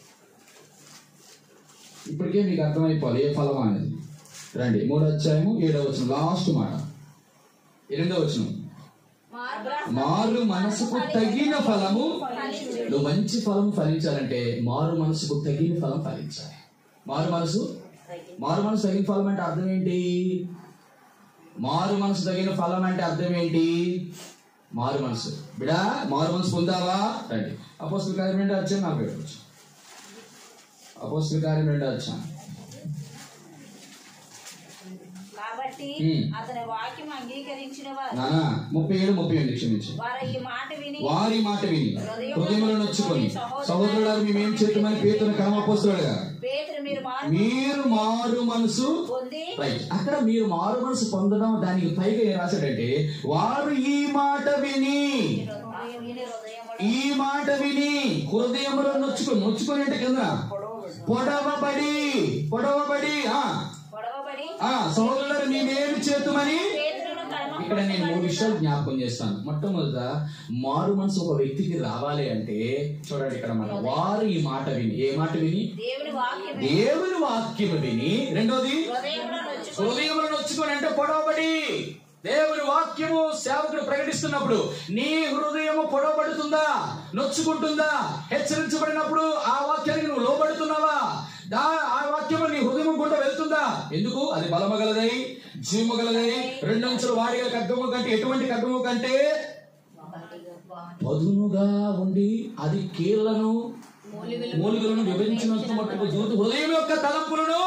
ఇప్పటికే మీకు అర్థమైపోవాలి ఏ ఫలం అనేది రండి మూడో అధ్యాయము ఏడో వచ్చిన లాస్ట్ మాట ఎనిమిదో వచ్చిన మారు మనసుకు తగిన ఫలము నువ్వు మంచి ఫలం ఫలించాలంటే మారు మనసుకు తగిన ఫలం ఫలించాలి మారు మనసు మారు మనసు తగిన ఫలం అంటే అర్థం ఏంటి మారు మనసు తగిన ఫలం అంటే అర్థం ఏంటి మారు మనసు బిడా మారు మనసు పొందావా రండి అపోస్తుల కార్యం రెండో వచ్చాను నాకు పెట్టవచ్చు అపోస్తుల కార్యం రెండో వచ్చాను కాబట్టి ఉమ్. అతని వాక్యం అంగీకరించిన వారు నానా ముప్పై ఏడు ముప్పై ఎనిమిది క్షమించి వారు ఈ మాట విని వారి మాట విని హృదయంలో నొచ్చుకొని సహోదరుడు మేమేం చేయటమని పేతున్న కర్మపోస్తున్నాడుగా పేతురు మీరు మారు మీరు మారు మనసు పొంది రైట్ అక్కడ మీరు మారు మనసు పొందడం దానికి పైగా ఏం రాశాడంటే వారు ఈ మాట విని హృదయం విని హృదయములో ఈ మాట విని హృదయంలో నొచ్చుకొని నొచ్చుకొని అంటే కింద పొడవబడి పొడవబడి ఆ గొడవబడి ఆ సహోదరుడు మేమేమి చేతుమని పేతురును కర్మ ఇక్కడ నేను మూడు విషయాలు జ్ఞాపకం చేస్తాను మొట్టమొదట మారు మనసు ఒక వ్యక్తికి రావాలి అంటే చూడండి ఇక్కడ మన వారు ఈ మాట విని ఏ మాట విని దేవుని వాక్యం దేవుని వాక్యం విని రెండోది హృదయంలో నొచ్చు హృదయంలో నొచ్చుకొని అంటే పొడవబడి దేవుని వాక్యము సేవకుడు ప్రకటిస్తున్నప్పుడు నీ హృదయము పొడవబడుతుందా నొచ్చుకుంటుందా హెచ్చరించబడినప్పుడు ఆ వాక్యానికి నువ్వు లోబడుతున్నావా దా ఆ వాక్యము నీ హృదయం గుండా వెళ్తుందా ఎందుకు అది బలమగలదై జీవమగలదై రెండంచుల వాడిగా ఖడ్గము కంటే ఎటువంటి ఖడ్గము కంటే పదునుగా ఉండి అది కీళ్లను మూలికలను విభజించినంత మట్టుకు దూత హృదయం యొక్క తలంపులను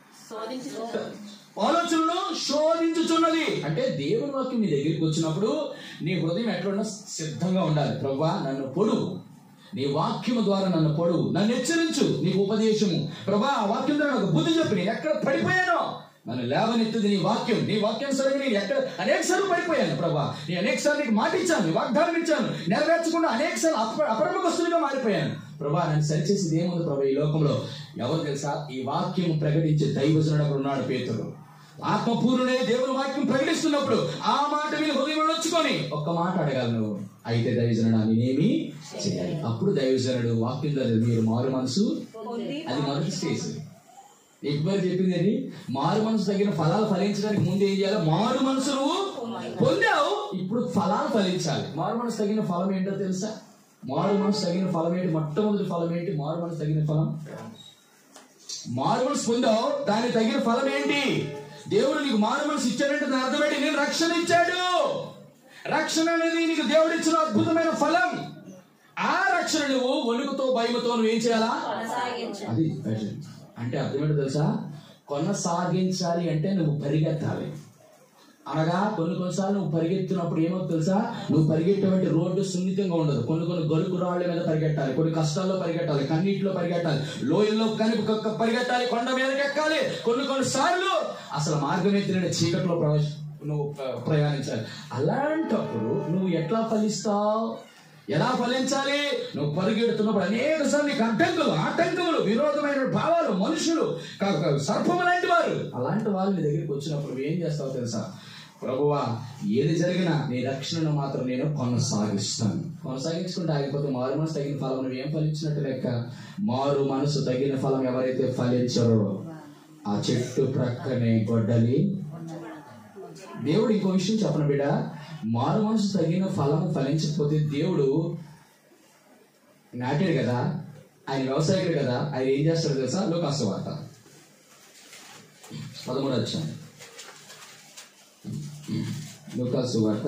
ఆలోచనను శోధించుచున్నది అంటే దేవుని వాక్యం నీ దగ్గరికి వచ్చినప్పుడు నీ హృదయం ఎట్లున్నా సిద్ధంగా ఉండాలి ప్రవ్వా నన్ను పొడువు నీ వాక్యము ద్వారా నన్ను పొడువు నన్ను హెచ్చరించు నీకు ఉపదేశము ప్రభా ఆ వాక్యం ద్వారా నాకు బుద్ధి చెప్పు నేను ఎక్కడ పడిపోయానో నన్ను లేవనెత్తుది నీ వాక్యం నీ వాక్యం సరిగా నేను ఎక్కడ అనేక సార్లు పడిపోయాను ప్రభా నేను అనేక సార్లు నీకు మాట ఇచ్చాను నీ వాగ్దానం ఇచ్చాను నెరవేర్చకుండా అనేక సార్లు అప అపరమకస్తులుగా మారిపోయాను ప్రభా నన్ను సరిచేసేది ఏముంది ప్రభా ఈ లోకంలో ఎవరు తెలుసా ఈ వాక్యం ప్రకటించే దైవజనుడు అక్కడ ఉన్నాడు పేతుడు ఆత్మపూర్ణుడే దేవుని వాక్యం ప్రకటిస్తున్నప్పుడు ఆ మాట విని హృదయం నొచ్చుకొని ఒక్క మాట అడగాలి నువ్వు అయితే దైవజనుడు నేనేమి చేయాలి అప్పుడు దైవజనుడు వాక్యం ద్వారా మీరు మారు మనసు పొంది అది మొదటి స్టేజ్ ఎక్కువ చెప్పింది ఏంటి మారు మనసు తగిన ఫలాలు ఫలించడానికి ముందు ఏం చేయాలి మారు మనసు నువ్వు పొందావు ఇప్పుడు ఫలాలు ఫలించాలి మారు మనసు తగిన ఫలం ఏంటో తెలుసా మారు మనసు తగిన ఫలం ఏంటి మొట్టమొదటి ఫలం ఏంటి మారు మనసు తగిన ఫలం మారు మనసు పొందావు దానికి తగిన ఫలం ఏంటి దేవుడు నీకు మారు మనసు ఇచ్చాడంటే దాని అర్థం ఏంటి నేను రక్షణ ఇచ్చాడు రక్షణ అనేది నీకు దేవుడు ఇచ్చిన అద్భుతమైన ఫలం ఆ రక్షణ నువ్వు వణుకుతో భయముతో నువ్వు ఏం చేయాలా కొనసాగించు అది passion. అంటే అర్థమేంటో తెలుసా కొనసాగించాలి అంటే నువ్వు పరిగెత్తాలి అనగా కొన్ని కొన్నిసార్లు నువ్వు పరిగెత్తినప్పుడు ఏమో తెలుసా నువ్వు పరిగెట్టేటువంటి రోడ్డు సున్నితంగా ఉండదు కొన్ని కొన్ని గొలుకు రాళ్ళ మీద పరిగెట్టాలి కొన్ని కష్టాల్లో పరిగెట్టాలి కన్నీటిలో పరిగెట్టాలి లోయల్లో కని క- పరిగెట్టాలి కొండ మీదకి ఎక్కాలి కొన్ని కొన్ని సార్లు అసలు మార్గం ఎత్తిన చీకట్లో ప్రవేశ నువ్వు ప్ర- ప్రయాణించాలి అలాంటప్పుడు నువ్వు ఎట్లా ఫలిస్తావు ఎలా ఫలించాలి నువ్వు పరిగెడుతున్నప్పుడు అనేక సార్లు నీకు అడ్డంకులు ఆటంకములు విరోధమైన భావాలు మనుషులు క- క- సర్పము లాంటి వారు అలాంటి వాళ్ళు నీ దగ్గరికి వచ్చినప్పుడు నువ్వు ఏం చేస్తావు తెలుసా ప్రభువా ఏది జరిగినా నీ రక్షణను మాత్రం నేను కొనసాగిస్తాను కొనసాగించుకుంటే ఆగిపోతే మారు మనసు తగిన ఫలం నువ్వు ఏం ఫలించినట్టు లెక్క మారు మనసు తగిన ఫలం ఎవరైతే ఫలించారో ఆ చెట్టు ప్రక్కనే గొడ్డలి దేవుడు ఇంకో విషయం చెప్పను బిడ్డ మారు మనసు తగిన ఫలము ఫలించకపోతే దేవుడు నాటాడు కదా ఆయన వ్యవసాయకుడు కదా ఆయన ఏం చేస్తాడు తెలుసా లోకాసు వార్త పదమూడు వచ్చాను లోకాసు వార్త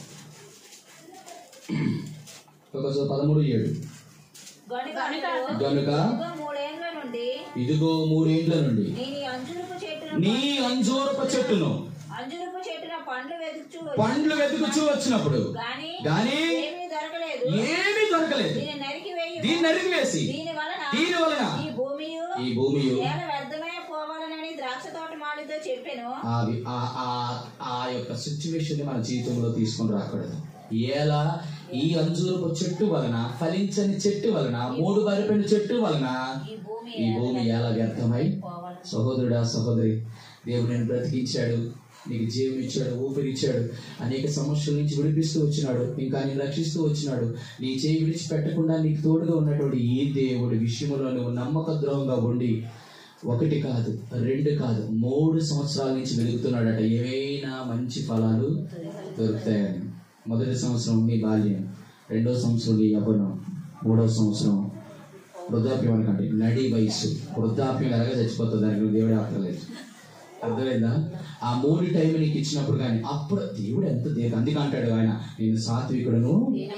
లోకాసు పదమూడు ఏడు గనుక గనుక ఇదిగో మూడేండ్ల నుండి ఇదిగో మూడేండ్ల నుండి నేను ఈ అంజురపు చెట్టును నీ అంజూరపు చెట్టును అంజురపు చెట్టున పండ్లు వెతుకుచూ పండ్లు వెతుకుచూ వచ్చినప్పుడు గాని గాని ఏమీ దొరకలేదు ఏమీ దొరకలేదు దీన్ని నరికి వేయి దీన్ని నరికివేసి దీని వలన దీని వలన ఈ భూమియు ఈ భూమియు ఏల వ్యర్థమై పోవాలనని ద్రాక్ష తోట మాలితో చెప్పాను అది ఆ ఆ- ఆ యొక్క సిచ్యువేషన్ మన జీవితంలో తీసుకొని రాకూడదు ఎలా ఈ అంజూరపు చెట్టు వలన ఫలించని చెట్టు వలన మూడు వరిపోయిన చెట్టు వలన ఈ భూమి ఈ భూమి ఎలా వ్యర్థమై సహోదరుడా సహోదరి దేవుడు నేను బ్రతికించాడు నీకు జీవం ఇచ్చాడు ఊపిరి ఇచ్చాడు అనేక సమస్యల నుంచి విడిపిస్తూ వచ్చినాడు ఇంకా నేను రక్షిస్తూ వచ్చినాడు నీ చేయి విడిచిపెట్టకుండా నీకు తోడుగా ఉన్నటువంటి ఈ దేవుడి విషయంలో నువ్వు నమ్మక ద్రోహంగా ఉండి ఒకటి కాదు రెండు కాదు మూడు సంవత్సరాల నుంచి వెలుగుతున్నాడట ఏవైనా మంచి ఫలాలు దొరుకుతాయని మొదటి సంవత్సరం నీ బాల్యం రెండో సంవత్సరం నీ యవ్వనం మూడో సంవత్సరం వృద్ధాప్యం అనకండి నడి వయసు వృద్ధాప్యం ఎలాగ చచ్చిపోతుంది దానికి నువ్వు దేవుడే ఆపలేదు అర్థమైందా ఆ మూడు టైం నీకు ఇచ్చినప్పుడు కానీ అప్పుడు దేవుడు ఎంత దీర్ఘ అందుకే అంటాడు ఆయన నేను సాత్వికుడును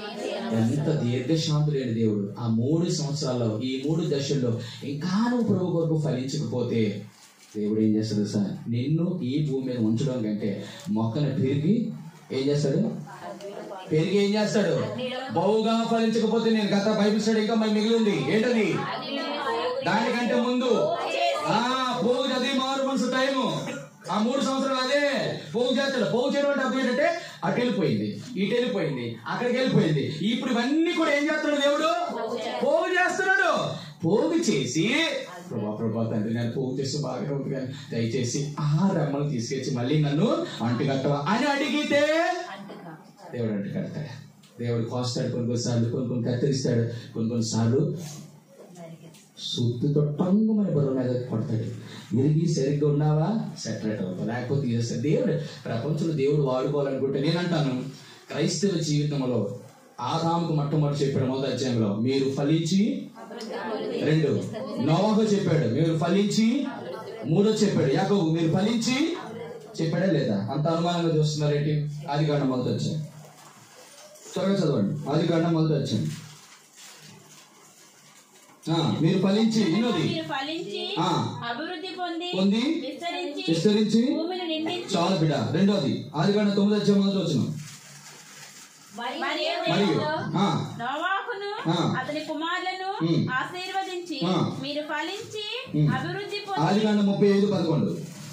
ఎంత దీర్ఘశాంతి లేని దేవుడు ఆ మూడు సంవత్సరాల్లో ఈ మూడు దశల్లో ఇంకా నువ్వు ప్రభు కొరకు ఫలించకపోతే దేవుడు ఏం చేస్తాడు సార్ నిన్ను ఈ భూమి మీద ఉంచడం కంటే మొక్కను పెరిగి ఏం చేస్తాడు పెరిగి ఏం చేస్తాడు బహుగా ఫలించకపోతే నేను గత బైబిల్ స్టడీ ఇంకా మరి మిగిలింది ఏంటది దానికంటే ముందు ఆ పోగు చదివి మారు మనసు టైము ఆ మూడు సంవత్సరాలు అదే పోగు చేస్తాడు పోగు చేయడం అంటే అర్థం ఏంటంటే అటు వెళ్ళిపోయింది ఇటు వెళ్ళిపోయింది అక్కడికి వెళ్ళిపోయింది ఇప్పుడు ఇవన్నీ కూడా ఏం చేస్తున్నాడు దేవుడు పోగు చేస్తున్నాడు పోగు చేసి ప్రభా ప్రభా తండ్రి నేను పోగు చేసి బాగా ఉంది కానీ దయచేసి ఆ రెమ్మలు తీసుకొచ్చి మళ్ళీ నన్ను అంటుకట్టవా అని అడిగితే దేవుడు అంటు కడతాడు దేవుడు కోస్తాడు కొన్ని కొన్నిసార్లు కొన్ని కొన్ని కత్తిరిస్తాడు కొన్ని కొన్నిసార్లు సుత్తుతో టంగుమని బరువు మీద కొడతాడు ఇరిగి సరిగ్గా ఉన్నావా సెటరేట్ అవుతావు లేకపోతే తీసేస్తాడు దేవుడు ప్రపంచంలో దేవుడు వాడుకోవాలనుకుంటే నేను అంటాను క్రైస్తవ జీవితంలో ఆదాముకు మొట్టమొదటి చెప్పాడు మొదటి అధ్యాయంలో మీరు ఫలించి రెండు నోవాహు చెప్పాడు మీరు ఫలించి మూడో చెప్పాడు యాకోబు మీరు ఫలించి చెప్పాడా లేదా అంత అనుమానంగా చూస్తున్నారేంటి ఆది కాండం మొదటి వచ్చాయి త్వరగా చదవండి ఆది కాండం మొదటి వచ్చాయి ఆ, మీరు ఫలించి ఇన్నోది మీరు ఫలించి ఆ. అభివృద్ధి పొంది పొంది విస్తరించి విస్తరించి భూమిని నిండించి చాలు బిడ్డ రెండోది ఆది కాండం తొమ్మిది వచ్చే మొదటి వచ్చిన మరియు మరియు ఆ, నోవాహును ఆ. అతని కుమారులను ఉమ్. ఆశీర్వదించి ఆ. మీరు ఫలించి ఉమ్. అభివృద్ధి ఆది పొంది కాండం ముప్పై ఐదు పదకొండు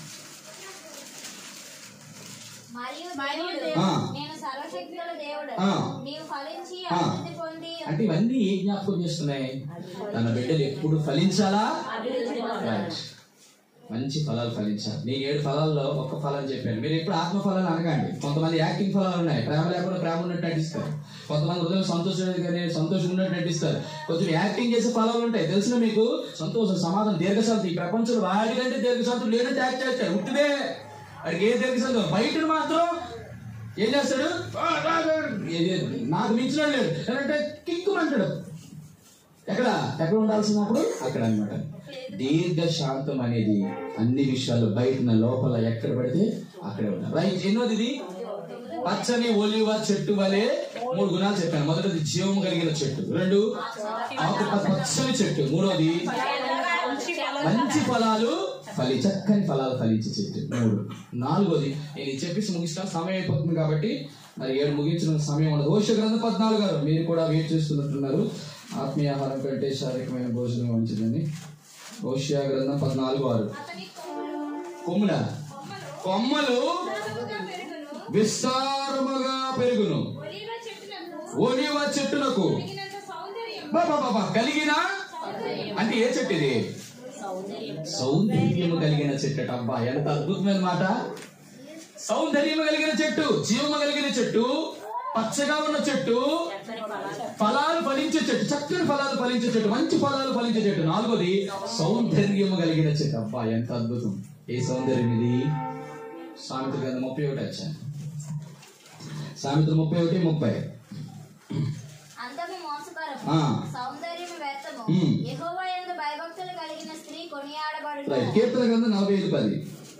మరియు మరియు దేవుడు ఆ. నేను సర్వశక్తుల దేవుడు ఆ. నీవు ఫలించి ఆ. అభివృద్ధి పొంది అంటే ఇవన్నీ ఏ జ్ఞాపకం చేస్తున్నాయి తన బిడ్డలు ఎప్పుడు ఫలించాలా Right. మంచి ఫలాలు ఫలించాలి నేను ఏడు ఫలాల్లో ఒక్క ఫలం చెప్పాను మీరు ఎప్పుడు ఆత్మ ఫలాలు అనకండి కొంతమంది యాక్టింగ్ ఫలాలు ఉన్నాయి ప్రేమ లేకుండా ప్రేమ ఉన్నట్టు నటిస్తారు కొంతమంది హృదయం సంతోషం లేదు కానీ సంతోషం ఉన్నట్టు నటిస్తారు కొంచెం యాక్టింగ్ చేసే ఫలాలు ఉంటాయి తెలిసిన మీకు సంతోషం సమాధానం దీర్ఘశాంతి ఈ ప్రపంచంలో వాడికంటే దీర్ఘశాంతి లేనట్టు యాక్ట్ చేస్తాడు ఉట్టిదే వాడికి ఏ దీర్ఘశాంతం బయట మాత్రం ఏం చేస్తాడు "ఆ, రా, రా, ఏ- నాకు మించిన లేడు అంటే కిక్కు అంటాడు ఎక్కడ ఎక్కడ ఉండాల్సినప్పుడు అక్కడ అన్నమాట దీర్ఘ శాంతం అనేది అన్ని విషయాలు బయట లోపల ఎక్కడ పడితే అక్కడే ఉండాలి రైట్ ఎన్నోది ఇది పచ్చని ఒలివ చెట్టు వలె మూడు గుణాలు చెప్పాను మొదటిది జీవం కలిగిన చెట్టు రెండు ఆకు పచ్చని చెట్టు మూడోది మంచి ఫలాలు ఫలి చక్కని ఫలాలు ఫలించే చెట్టు మూడు నాలుగోది నేను ఇది చెప్పేసి ముగిస్తాను సమయం అయిపోతుంది కాబట్టి మరి ఏడు ముగించిన సమయం ఉండదు ఓష గ్రంథం పద్నాలుగు గారు మీరు కూడా వెయిట్ చేస్తున్నట్టున్నారు ఆత్మీయ ఆహారం కంటే శారీరకమైన భోజనం మంచిదని ఓషియా గ్రంథం పద్నాలుగు ఆరు అతని కొమ్ములు కొమ్ముల కొమ్మలు బహుగా పెరుగును విస్తారముగా పెరుగును ఒలీవ చెట్టునకు ఓలివ చెట్టులకు తగినంత సౌందర్యం బాబా బాబా కలిగిన అంటే ఏ చెట్టు ఇది సౌందర్యము కలిగిన చెట్టు అబ్బా ఎంత అద్భుతమైన మాట సౌందర్యము కలిగిన చెట్టు జీవము కలిగిన చెట్టు పచ్చగా ఉన్న చెట్టు ఫలాలు ఫలించే చెట్టు చక్కని ఫలాలు ఫలించే చెట్టు మంచి ఫలాలు ఫలించే చెట్టు నాలుగోది సౌందర్యము కలిగిన చెట్టు అబ్బా ఎంత అద్భుతం ఏ సౌందర్యం ఇది సామెత గ్రంథం ముప్పై ఒకటి వచ్చాను సామెత ముప్పై ఒకటి ముప్పై అందము మోసకరము ఆ. సౌందర్యము వ్యర్థము ఉమ్. యెహోవా యందు భయభక్తులు కలిగిన స్త్రీ కొనియాడబడును రైట్ కీర్తన గ్రంథం నలభై ఐదు పది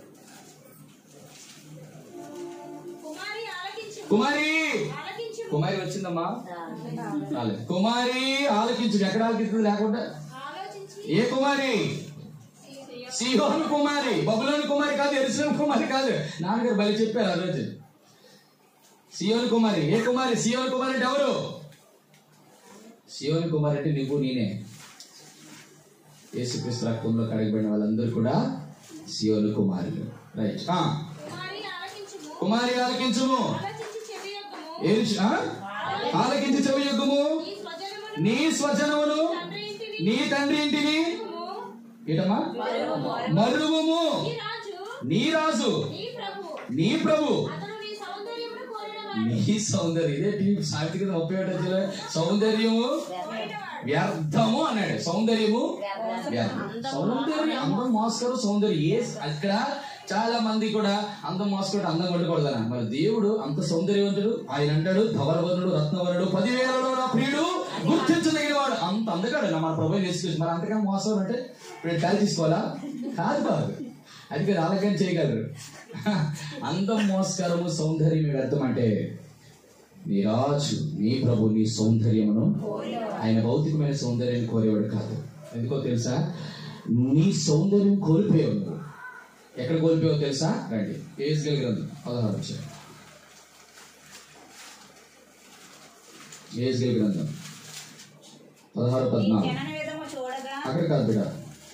కుమారి ఆలకించు కుమారి ఆలకించు కుమారి వచ్చిందమ్మా రాలేదు కుమారి ఆలకించు ఎక్కడ ఆలకించింది లేకుండా ఆలోచించి ఏ కుమారి సిహోను కుమారి బబులోని కుమారి కాదు ఎరుసలేం కుమారి కాదు నాన్నగారు బలి చెప్పారు ఆ రోజు సియోని కుమారి ఏ కుమారి సియోని కుమారి అంటే ఎవరు సియోని కుమారి అంటే నువ్వు నేనే యేసుక్రీస్తు రక్తంలో కడగబడిన వాళ్ళందరూ కూడా సియోని కుమారులు రైట్ ఆ, కుమారి ఆలకించుము కుమారి ఆలకించుము ఆలోచించి చెవి యొక్కము ఏరు- ఆ? ఆలకించి చెవి యొక్కము ఈ స్వజనమును నీ స్వజనమును తండ్రి ఇంటిని నీ తండ్రి ఇంటిని మరువము. ఏటమ్మా మరువము ఈ రాజు నీ రాజు నీ ప్రభు నీ ప్రభు అతడు నీ సౌందర్యమును కోరినవాడు నీ సౌందర్యం ఇదేంటి సాహిత్య కింద ముప్పై ఒకటి అధ్యాయంలో సౌందర్యము వ్యర్థము అన్నాడు సౌందర్యము వ్యర్థం సౌందర్యం అందం మోస్కరు సౌందర్యం ఏ అక్కడ చాలా మంది కూడా అందం మోసుకోవడం అందం వండుకూడదన మరి దేవుడు అంత సౌందర్యవంతుడు ఆయన అంటాడు ధవలవరుడు రత్నవరుడు పదివేలలో నా ప్రియుడు గుర్తించదగిన వాడు అంత అందగాడు నా మన ప్రభు చేసుకొచ్చి మరి అంతకన్నా మోసం అంటే ఇప్పుడు కాలు తీసుకోవాలా కాదు కాదు అది మీరు అలాగని చేయగలరు అందం మోస్కరము సౌందర్యం వ్యర్థం అంటే నీ రాజు నీ ప్రభు నీ సౌందర్యమును ఆయన భౌతికమైన సౌందర్యాన్ని కోరేవాడు కాదు ఎందుకో తెలుసా నీ సౌందర్యం కోల్పోయావు నువ్వు ఎక్కడ కోల్పోయావు తెలుసా రండి ఏజ్గల్ గ్రంథం పదహారు వచ్చాయి ఏజ్గల్ గ్రంథం పదహారు నీ పద్నాలుగు జనన విధము చూడగా అక్కడ కాదు బిడ్డ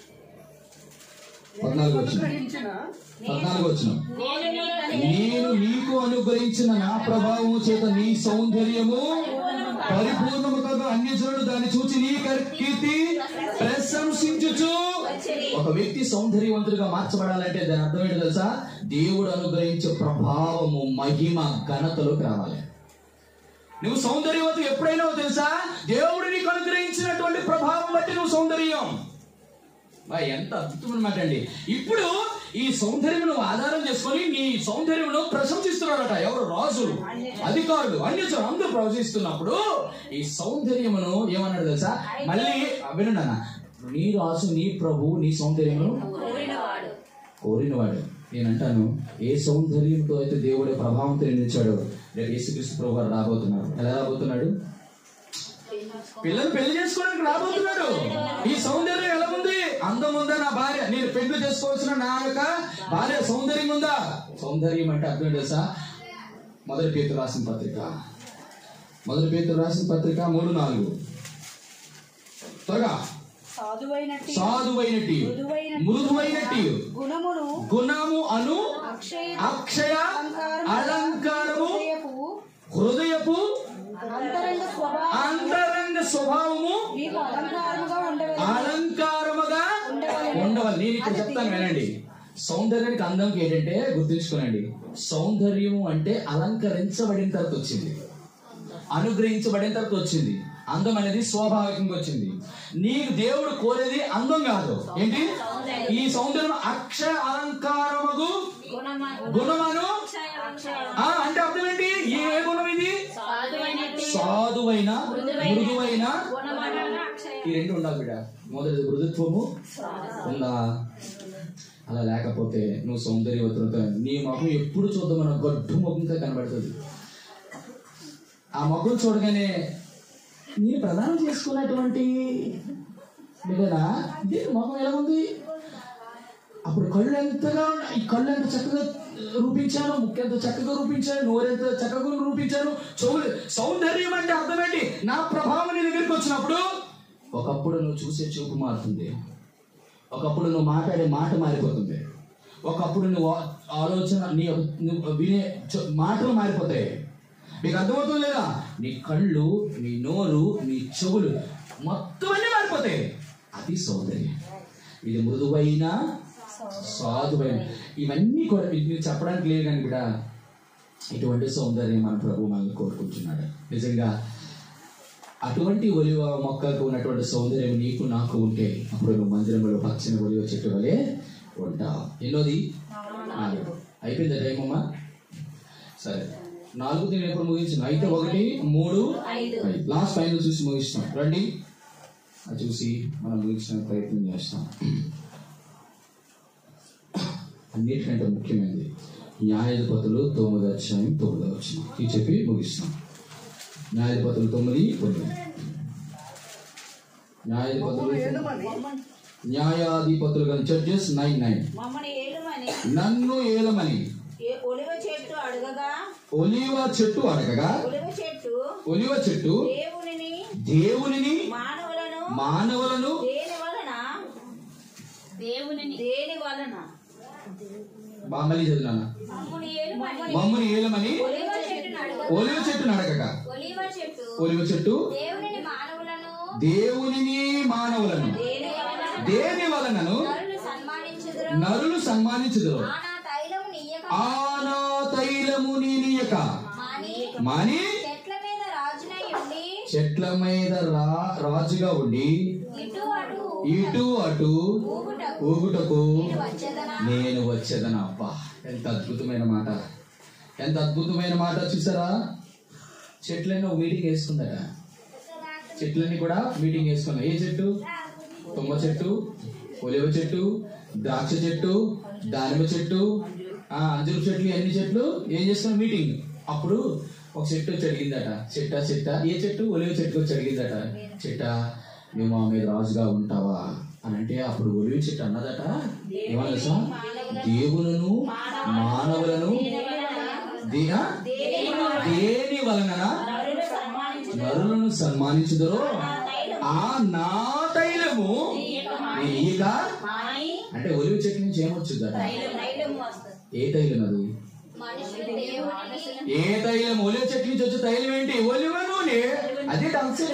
పద్నాలుగు వచ్చిన గ్రహించిన పద్నాలుగు వచ్చిన నేను నీ తల్లి నేను నీకు అనుగ్రహించిన నా ప్రభావము చేత నీ సౌందర్యము పరిపూర్ణముగా అన్యజనుడు దాన్ని చూచి నీ కీర్తి ప్రశంసించుచు ఒక వ్యక్తి సౌందర్యవంతుడిగా మార్చబడాలంటే దాని అర్థం ఏంటో తెలుసా దేవుడు అనుగ్రహించే ప్రభావము మహిమ ఘనతలోకి రావాలి నువ్వు సౌందర్యవతి ఎప్పుడైనా తెలుసా దేవుడు నీకు అనుగ్రహించినటువంటి ప్రభావం బట్టి నువ్వు సౌందర్యం వా, ఎంత అద్భుతమైన మాట అండి ఇప్పుడు ఈ సౌందర్యమును ఆధారం చేసుకొని నీ సౌందర్యమును ప్రశంసిస్తున్నారట ఎవరు రాజులు అధికారులు అన్యజనులు అందరూ ప్రవచిస్తున్నప్పుడు ఈ సౌందర్యమును ఏమన్నాడు తెలుసా మళ్ళీ వినండి అన్న నీ రాజు నీ ప్రభు నీ సౌందర్యమును కోరినవాడు కోరినవాడు నేను అంటాను ఏ సౌందర్యంతో అయితే దేవుడి ప్రభావంతో నిర్మించాడు రేపు యేసుక్రీస్తు ప్రభు వారు రాబోతున్నాడు ఎలా రాబోతున్నాడు పిల్లలు పెళ్లి చేసుకోవడానికి రాబోతున్నాడు ఈ సౌందర్యం ఎలా ఉంది అందం ఉందా నా భార్య నేను పెళ్లి చేసుకోవాల్సిన నా యొక్క భార్య సౌందర్యం ఉందా సౌందర్యం అంటే అర్థం ఏంటి తెలుసా మొదటి పేతురు రాసిన పత్రిక మొదటి పేతురు రాసిన పత్రిక మూడు నాలుగు త్వరగా సాధువైనట్టి సాధువైనటి మృదువైనటి గుణమును గుణము అను అక్షయ అక్షయ అలంకారము హృదయపు హృదయపు అంతరంగ స్వభావం అంతరంగ స్వభావము మీకు అలంకారముగా ఉండవలెను అలంకారముగా ఉండవాలి నేను ఇక్కడ చెప్తాను వినండి సౌందర్యానికి అందంకి ఏంటంటే గుర్తుంచుకోనండి సౌందర్యము అంటే అలంకరించబడిన తర్వాత వచ్చింది అనుగ్రహించబడిన తర్వాత వచ్చింది అందం అనేది స్వాభావికంగా వచ్చింది నీకు దేవుడు కోరేది అందం కాదు ఏంటి ఈ సౌందర్యం అక్షయ అలంకారముగు గుణమను ఆ, అంటే అర్థం ఏంటి ఏ గుణం ఇది సాధువైన మృదువైన ఈ రెండు ఉండాలి బిడ్డ మొదటిది మృదుత్వము ఉందా అలా లేకపోతే నువ్వు సౌందర్యవతులతో నీ ముఖం ఎప్పుడు చూద్దామన్న గడ్డు ముఖంగా కనబడుతుంది ఆ ముఖం చూడగానే నేను ప్రదానం చేసుకున్నటువంటి బిడ్డనా దీని ముఖం ఎలా ఉంది అప్పుడు కళ్ళు ఎంతగా ఉన్నాయి ఈ కళ్ళు ఎంత చక్కగా రూపించాను ముక్కు ఎంత చక్కగా రూపించాను నోరు ఎంత చక్కగా రూపించాను చెవులు సౌందర్యం అంటే అర్థం ఏంటి నా ప్రభావం నీ దగ్గరికి వచ్చినప్పుడు ఒకప్పుడు నువ్వు చూసే చూపు మారుతుంది ఒకప్పుడు నువ్వు మాట్లాడే మాట మారిపోతుంది ఒకప్పుడు నువ్వు ఆ- ఆలోచన నీ నువ్వు వినే చ- మాటలు మారిపోతాయి మీకు అర్థమవుతుంది లేదా నీ కళ్ళు నీ నోరు నీ చెవులు మొత్తం అన్నీ మారిపోతాయి అది సౌందర్యం ఇది మృదువైన సాధువైన ఇవన్నీ కూడా ఇది మీరు చెప్పడానికి లేదు కానీ కూడా ఇటువంటి సౌందర్యం మన ప్రభు మనల్ని కోరుకుంటున్నాడు నిజంగా అటువంటి ఒలివ మొక్కకు ఉన్నటువంటి సౌందర్యం నీకు నాకు ఉంటే అప్పుడు నువ్వు మందిరంలో పచ్చని ఒలివ చెట్టు వలె ఉంటావు ఎన్నోది నాలుగు అయిపోయిందా టైం అమ్మా సరే నాలుగు నేను ఎప్పుడు ముగించిన అయితే ఒకటి మూడు ఐదు లాస్ట్ ఫైనల్ చూసి ముగిస్తాం రండి అది చూసి మనం ముగించిన ప్రయత్నం చేస్తాం అన్నిటికంటే ముఖ్యమైనది న్యాయాధిపతులు తొమ్మిది అధ్యాయం తొమ్మిది వచ్చిన ఇది చెప్పి ముగిస్తాం న్యాయాధిపతులు తొమ్మిది తొమ్మిది న్యాయాధిపతులు న్యాయాధిపతులు కానీ జడ్జెస్ నైన్ నైన్ మమ్మల్ని ఏలుమని నన్ను ఏలమని ఏ ఒలివ చెట్టు అడగగా ఒలివ చెట్టు అడగగా ఒలివ చెట్టు ఒలివ చెట్టు దేవునిని దేవునిని మానవులను మానవులను దేని వలన దేవునిని దేని వలన బామలి చదివినాను మమ్ముని ఏలుమని మమ్మల్ని ఏలమని ఒలివ చెట్టును అడగగా ఒలివ చెట్టును అడగగా ఒలివ చెట్టు ఒలివ చెట్టు దేవునిని మానవులను దేవునిని మానవులను దేని వలన దేని వలనను నరులు సన్మానించుదురు నరులు సన్మానించుదురు ఆనా తైలము నీయక ఆనా తైలము నీనియక మాని మాని చెట్ల మీద రాజునై ఉండి చెట్ల మీద రా రాజుగా ఉండి ఇటు అటు ఇటు అటు ఊగుటకు ఊగుటకు నేను వచ్చేదనా నేను వచ్చేదన అబ్బా ఎంత అద్భుతమైన మాట ఎంత అద్భుతమైన మాట చూసారా చెట్లన్నీ ఒక మీటింగ్ వేసుకుందట చెట్లన్నీ కూడా మీటింగ్ వేసుకున్నాయి ఏ చెట్టు తుమ్మ చెట్టు ఒలివ చెట్టు ద్రాక్ష చెట్టు దానిమ్మ చెట్టు ఆ అంజూరు చెట్లు అన్ని చెట్లు ఏం చేస్తున్న మీటింగ్ అప్పుడు ఒక చెట్టు వచ్చి అడిగిందట చెట్ట చెట్ట ఏ చెట్టు ఒలివ చెట్టు వచ్చి అడిగిందట చెట్ట నువ్వు మా మీద రాజుగా ఉంటావా అని అంటే అప్పుడు ఒలివ చెట్టు అన్నదట ఏమన్నా తెలుసా? దేవులను మానవులను దే- ఆ? దేని వలన నరులను సన్మానించుదరో ఆ నా తైలము ఈగ అంటే ఒలివ చెట్టు నుంచి ఏమొచ్చుదట ఏ తైలం అది మనుషులు దేవునికి ఏ తైలం ఒలివ చెట్టు నుంచి వచ్చే తైలం ఏంటి ఒలివ నూనె అదే డంసే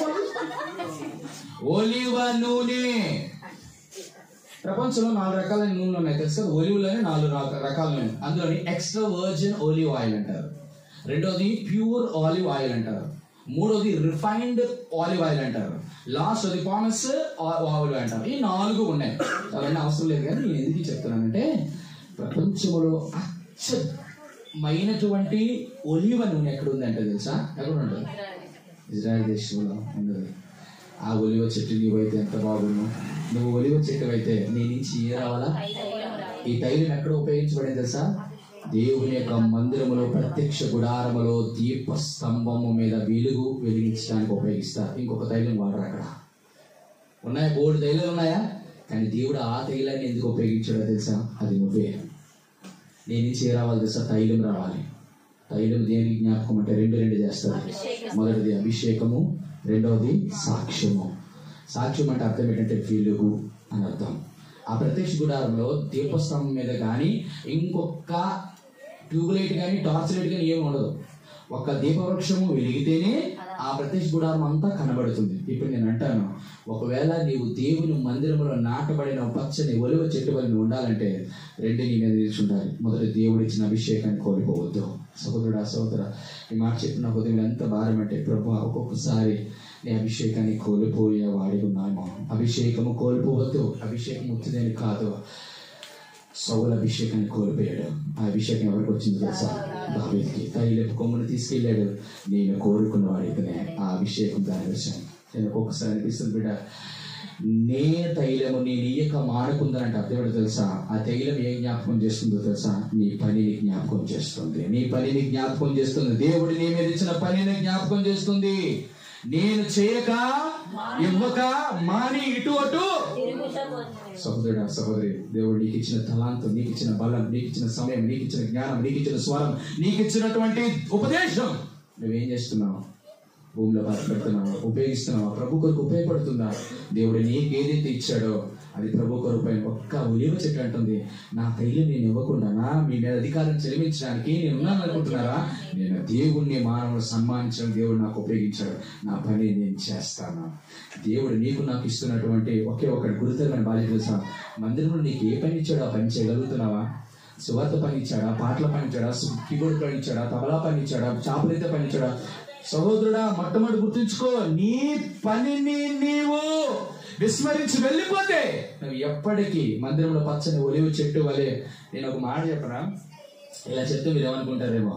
ఒలివ నూనె ప్రపంచంలో నాలుగు రకాల నూనెలు ఉన్నాయి తెలుసు కదా ఒలివ్లోనే నాలుగు రక- రకాల నూనె అందులోని ఎక్స్ట్రా వర్జిన్ ఒలివ్ ఆయిల్ అంటారు రెండోది ప్యూర్ ఆలివ్ ఆయిల్ అంటారు మూడోది రిఫైన్డ్ ఆలివ్ ఆయిల్ అంటారు లాస్ట్ అది పామస్ ఆలివ్ అంటారు ఈ నాలుగు ఉన్నాయి అవన్నీ అవసరం లేదు కానీ నేను ఎందుకు చెప్తున్నానంటే ప్రపంచంలో అచ్చమైనటువంటి ఒలివ నూనె ఎక్కడ ఉందంటే తెలుసా ఎక్కడ ఉంటుంది ఇజ్రాయెల్ దేశంలో ఉండదు ఆ ఒలివ చెట్టు నీవైతే ఎంత బాగున్నావు నువ్వు ఒలివ చెట్టు అయితే నీ నుంచి ఏ రావాలా ఈ తైలం ఎక్కడ ఉపయోగించబడింది తెలుసా దేవుని యొక్క మందిరములో ప్రత్యక్ష గుడారములో దీప స్తంభము మీద వెలుగు వెలిగించడానికి ఉపయోగిస్తారు ఇంకొక తైలం వాడరు అక్కడ ఉన్నాయా బోర్డు తైలాలు ఉన్నాయా కానీ దేవుడు ఆ తైలాన్ని ఎందుకు ఉపయోగించాడో తెలుసా అది నువ్వే నీ నుంచి ఏ రావాలి తెలుసా తైలం రావాలి తైలం దేనికి జ్ఞాపకం అంటే రెండు రెండు చేస్తారు మొదటిది అభిషేకము రెండవది సాక్ష్యము సాక్ష్యం అంటే అర్థం ఏంటంటే వెలుగు అని అర్థం ఆ ప్రత్యక్ష గుడారంలో దీపస్తంభం మీద కానీ ఇంకొక ట్యూబ్ లైట్ కానీ టార్చ్ లైట్ కానీ ఏమి ఉండదు ఒక దీపవృక్షము వెలిగితేనే ఆ ప్రత్యక్ష గుడారం అంతా కనబడుతుంది ఇప్పుడు నేను అంటాను ఒకవేళ నీవు దేవుని మందిరంలో నాటబడిన పచ్చని ఒలివ చెట్టు వల్ల నువ్వు ఉండాలంటే రెండు నీ మీద నిలిచి ఉండాలి మొదటి దేవుడు ఇచ్చిన అభిషేకాన్ని కోల్పోవద్దు సహోదరుడా సహోదర ఈ మాట చెప్పిన హృదయం ఎంత భారం అంటే ప్రభు ఒక్కొక్కసారి నీ అభిషేకాన్ని కోల్పోయే వాడి ఉన్నాము అభిషేకము కోల్పోవద్దు అభిషేకం వచ్చిందని కాదు సౌల అభిషేకాన్ని కోల్పోయాడు ఆ అభిషేకం ఎవరికి వచ్చింది తెలుసా దావీదికి తైలపు కొమ్మును తీసుకెళ్ళాడు నేను కోరుకున్న వాడికనే ఆ అభిషేకం దాని విషయం నేను ఒక్కొక్కసారి అనిపిస్తుంది బిడ్డ నే తైలము నీ నీయక మానుకుందనంటే అర్థం ఏంటో తెలుసా ఆ తైలం ఏం జ్ఞాపకం చేస్తుందో తెలుసా నీ పనిని జ్ఞాపకం చేస్తుంది నీ పనిని జ్ఞాపకం చేస్తుంది దేవుడు నీ మీద ఇచ్చిన పనిని జ్ఞాపకం చేస్తుంది నేను చేయక ఇవ్వక మాని ఇటు అటు తిరుగుతూ సహోదరుడా సహోదరి దేవుడు నీకు ఇచ్చిన తలాంతం నీకు ఇచ్చిన బలం నీకు ఇచ్చిన సమయం నీకు ఇచ్చిన జ్ఞానం నీకు ఇచ్చిన స్వరం నీకు ఇచ్చినటువంటి ఉపదేశం నువ్వేం చేస్తున్నావు భూమిలో పెడుతున్నావా ఉపయోగిస్తున్నావా ప్రభు కొరకు ఉపయోగపడుతుందా దేవుడు నీకు ఏదైతే ఇచ్చాడో అది ప్రభు కొరకు ఒక్క ఉలివ చెట్టు అంటుంది నా తైలు నేను ఇవ్వకుండానా మీ మీద అధికారం చెల్లించడానికి నేను ఉన్నాను అనుకుంటున్నారా నేను దేవుణ్ణి మానవుడు సన్మానించడం దేవుడు నాకు ఉపయోగించాడు నా పని నేను చేస్తాను దేవుడు నీకు నాకు ఇస్తున్నటువంటి ఒకే ఒకటి గురుతరమైన బాధ్యత తెలుసా మందిరంలో నీకు ఏ పని ఇచ్చాడో ఆ పని చేయగలుగుతున్నావా సువార్త పని ఇచ్చాడా పాటల పని ఇచ్చాడా సు- కీబోర్డ్ పని ఇచ్చాడా తబలా పని ఇచ్చాడా చాపలైతే పని ఇచ్చాడా సహోదరుడా మొట్టమొదటి గుర్తుంచుకో నీ పనిని నీవు విస్మరించి వెళ్ళిపోతే నువ్వు ఎప్పటికీ మందిరంలో పచ్చని ఒలివ చెట్టు వలె నేను ఒక మాట చెప్పనా ఇలా చెప్తే మీరు ఏమనుకుంటారేమో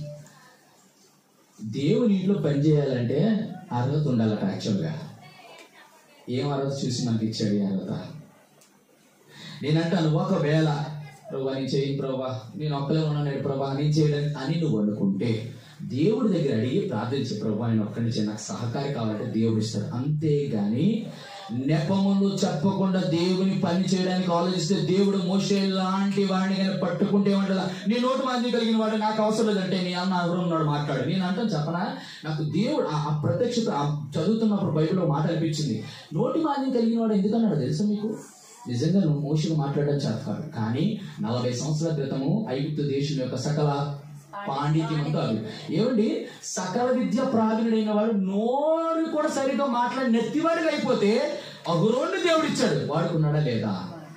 దేవుని ఇంట్లో పని చేయాలంటే అర్హత ఉండాలట యాక్చువల్గా ఏం అర్హత చూసి మనకి ఇచ్చాడు ఈ అర్హత నేనంటాను ఒకవేళ ప్రభా నేను చేయి ప్రభా నేను ఒక్కలే ఉన్నాను ప్రభా నేను చేయడానికి అని నువ్వు అనుకుంటే దేవుడి దగ్గర అడిగి ప్రార్థించే ప్రభా నేను ఒక్కడి నుంచి నాకు సహకారి కావాలంటే దేవుడు ఇస్తాడు అంతేగాని నెపములు చెప్పకుండా దేవుని పని చేయడానికి ఆలోచిస్తే దేవుడు మోసే లాంటి వాడిని కానీ పట్టుకుంటే ఏమంటా నీ నోటు మంది కలిగిన వాడు నాకు అవసరం లేదంటే నీ అన్న ఎవరు ఉన్నాడు మాట్లాడు నేను అంటాను చెప్పనా నాకు దేవుడు ఆ ఆ ప్రత్యక్షత ఆ చదువుతున్నప్పుడు బైబిల్లో మాట అనిపించింది నోటి మాంద్యం కలిగిన వాడు ఎందుకన్నాడు తెలుసా మీకు నిజంగా నువ్వు మోషకు మాట్లాడడం చేత కాదు కానీ నలభై సంవత్సరాల క్రితము ఐగుప్తు దేశం యొక్క సకల పాండిత్యం అంటారు ఏమండి సకల విద్య ప్రావీణుడైన వాడు నోరు కూడా సరిగ్గా మాట్లాడి నెత్తివాడిగా అయిపోతే అగురోని దేవుడు ఇచ్చాడు వాడుకున్నాడా లేదా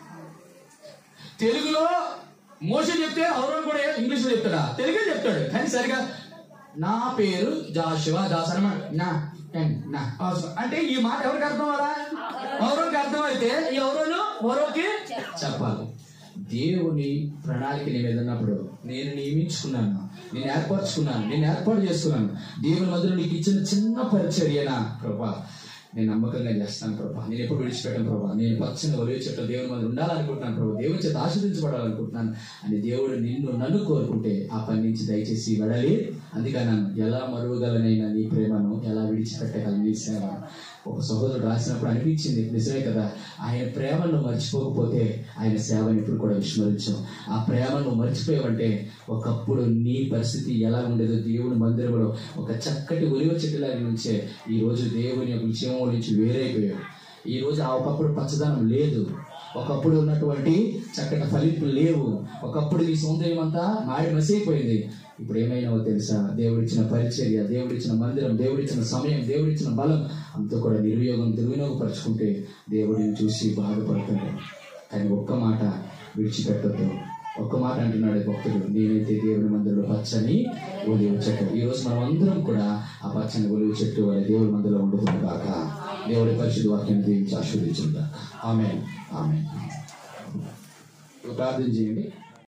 తెలుగులో మోష చెప్తే అవరోన్ కూడా ఇంగ్లీష్ లో చెప్తాడా తెలుగే చెప్తాడు కానీ సరిగా నా పేరు జాషువా దాస్ అనమాట నా ఎన్, నా అవసరం. అంటే ఈ మాట ఎవరికి అర్థం అవ్వాలా ఎవరికి అర్థం అయితే ఈ ఎవరోను ఎవరోకి చెప్పాలి దేవుని ప్రణాళిక నీ మీద ఉన్నప్పుడు నేను నియమించుకున్నాను నేను ఏర్పరచుకున్నాను నేను ఏర్పాటు చేసుకున్నాను దేవుని మధ్యలో నీకు ఇచ్చిన చిన్న పరిచర్యనా ప్రభా నేను నమ్మకంగా చేస్తాను ప్రభా నేను ఎప్పుడు విడిచిపెట్టాను ప్రభా నేను పచ్చని ఒలివ చెట్టు దేవుని మీద ఉండాలనుకుంటున్నాను ప్రభా దేవుని చేత ఆశీర్దించబడాలనుకుంటున్నాను అని దేవుడు నిన్ను నన్ను కోరుకుంటే ఆ పని నుంచి దయచేసి వెడలి అందుకన్నాను ఎలా మరువగలనైనా నీ ప్రేమను ఎలా విడిచిపెట్టగలను నీ సేవను ఒక సహోదరుడు రాసినప్పుడు అనిపించింది నిజమే కదా ఆయన ప్రేమను మర్చిపోకపోతే ఆయన సేవను ఇప్పుడు కూడా విస్మరించాం ఆ ప్రేమను మర్చిపోయావంటే ఒకప్పుడు నీ పరిస్థితి ఎలా ఉండేదో దేవుని మందిరంలో ఒక చక్కటి ఒలివ చెట్టులాగా నుంచే ఈ రోజు దేవుని యొక్క విషయం నుంచి వేరైపోయావు ఈ రోజు ఆ ఒకప్పుడు పచ్చదనం లేదు ఒకప్పుడు ఉన్నటువంటి చక్కటి ఫలింపులు లేవు ఒకప్పుడు నీ సౌందర్యం అంతా మాడి మసైపోయింది ఇప్పుడు ఏమైనావో తెలుసా దేవుడిచ్చిన పరిచర్య దేవుడిచ్చిన మందిరం దేవుడిచ్చిన సమయం దేవుడిచ్చిన బలం అంతా కూడా నిర్వియోగం దుర్వినియోగపరుచుకుంటే దేవుడిని చూసి బాధపడుతుంది కానీ ఒక్క మాట విడిచిపెట్టద్దు ఒక్క మాట అంటున్నాడు భక్తుడు నేనైతే దేవుని మందిరంలో పచ్చని ఒలివ చెట్టు ఈ రోజు మనం అందరం కూడా ఆ పచ్చని ఒలివ చెట్టు వల్ల దేవుని మందిరంలో ఉండుతుంది కాక దేవుడి పరిశుద్ధ వాక్యాన్ని దీవించి ఆశీర్వదించుందా ఆమె ఆమె ప్రార్థన చేయండి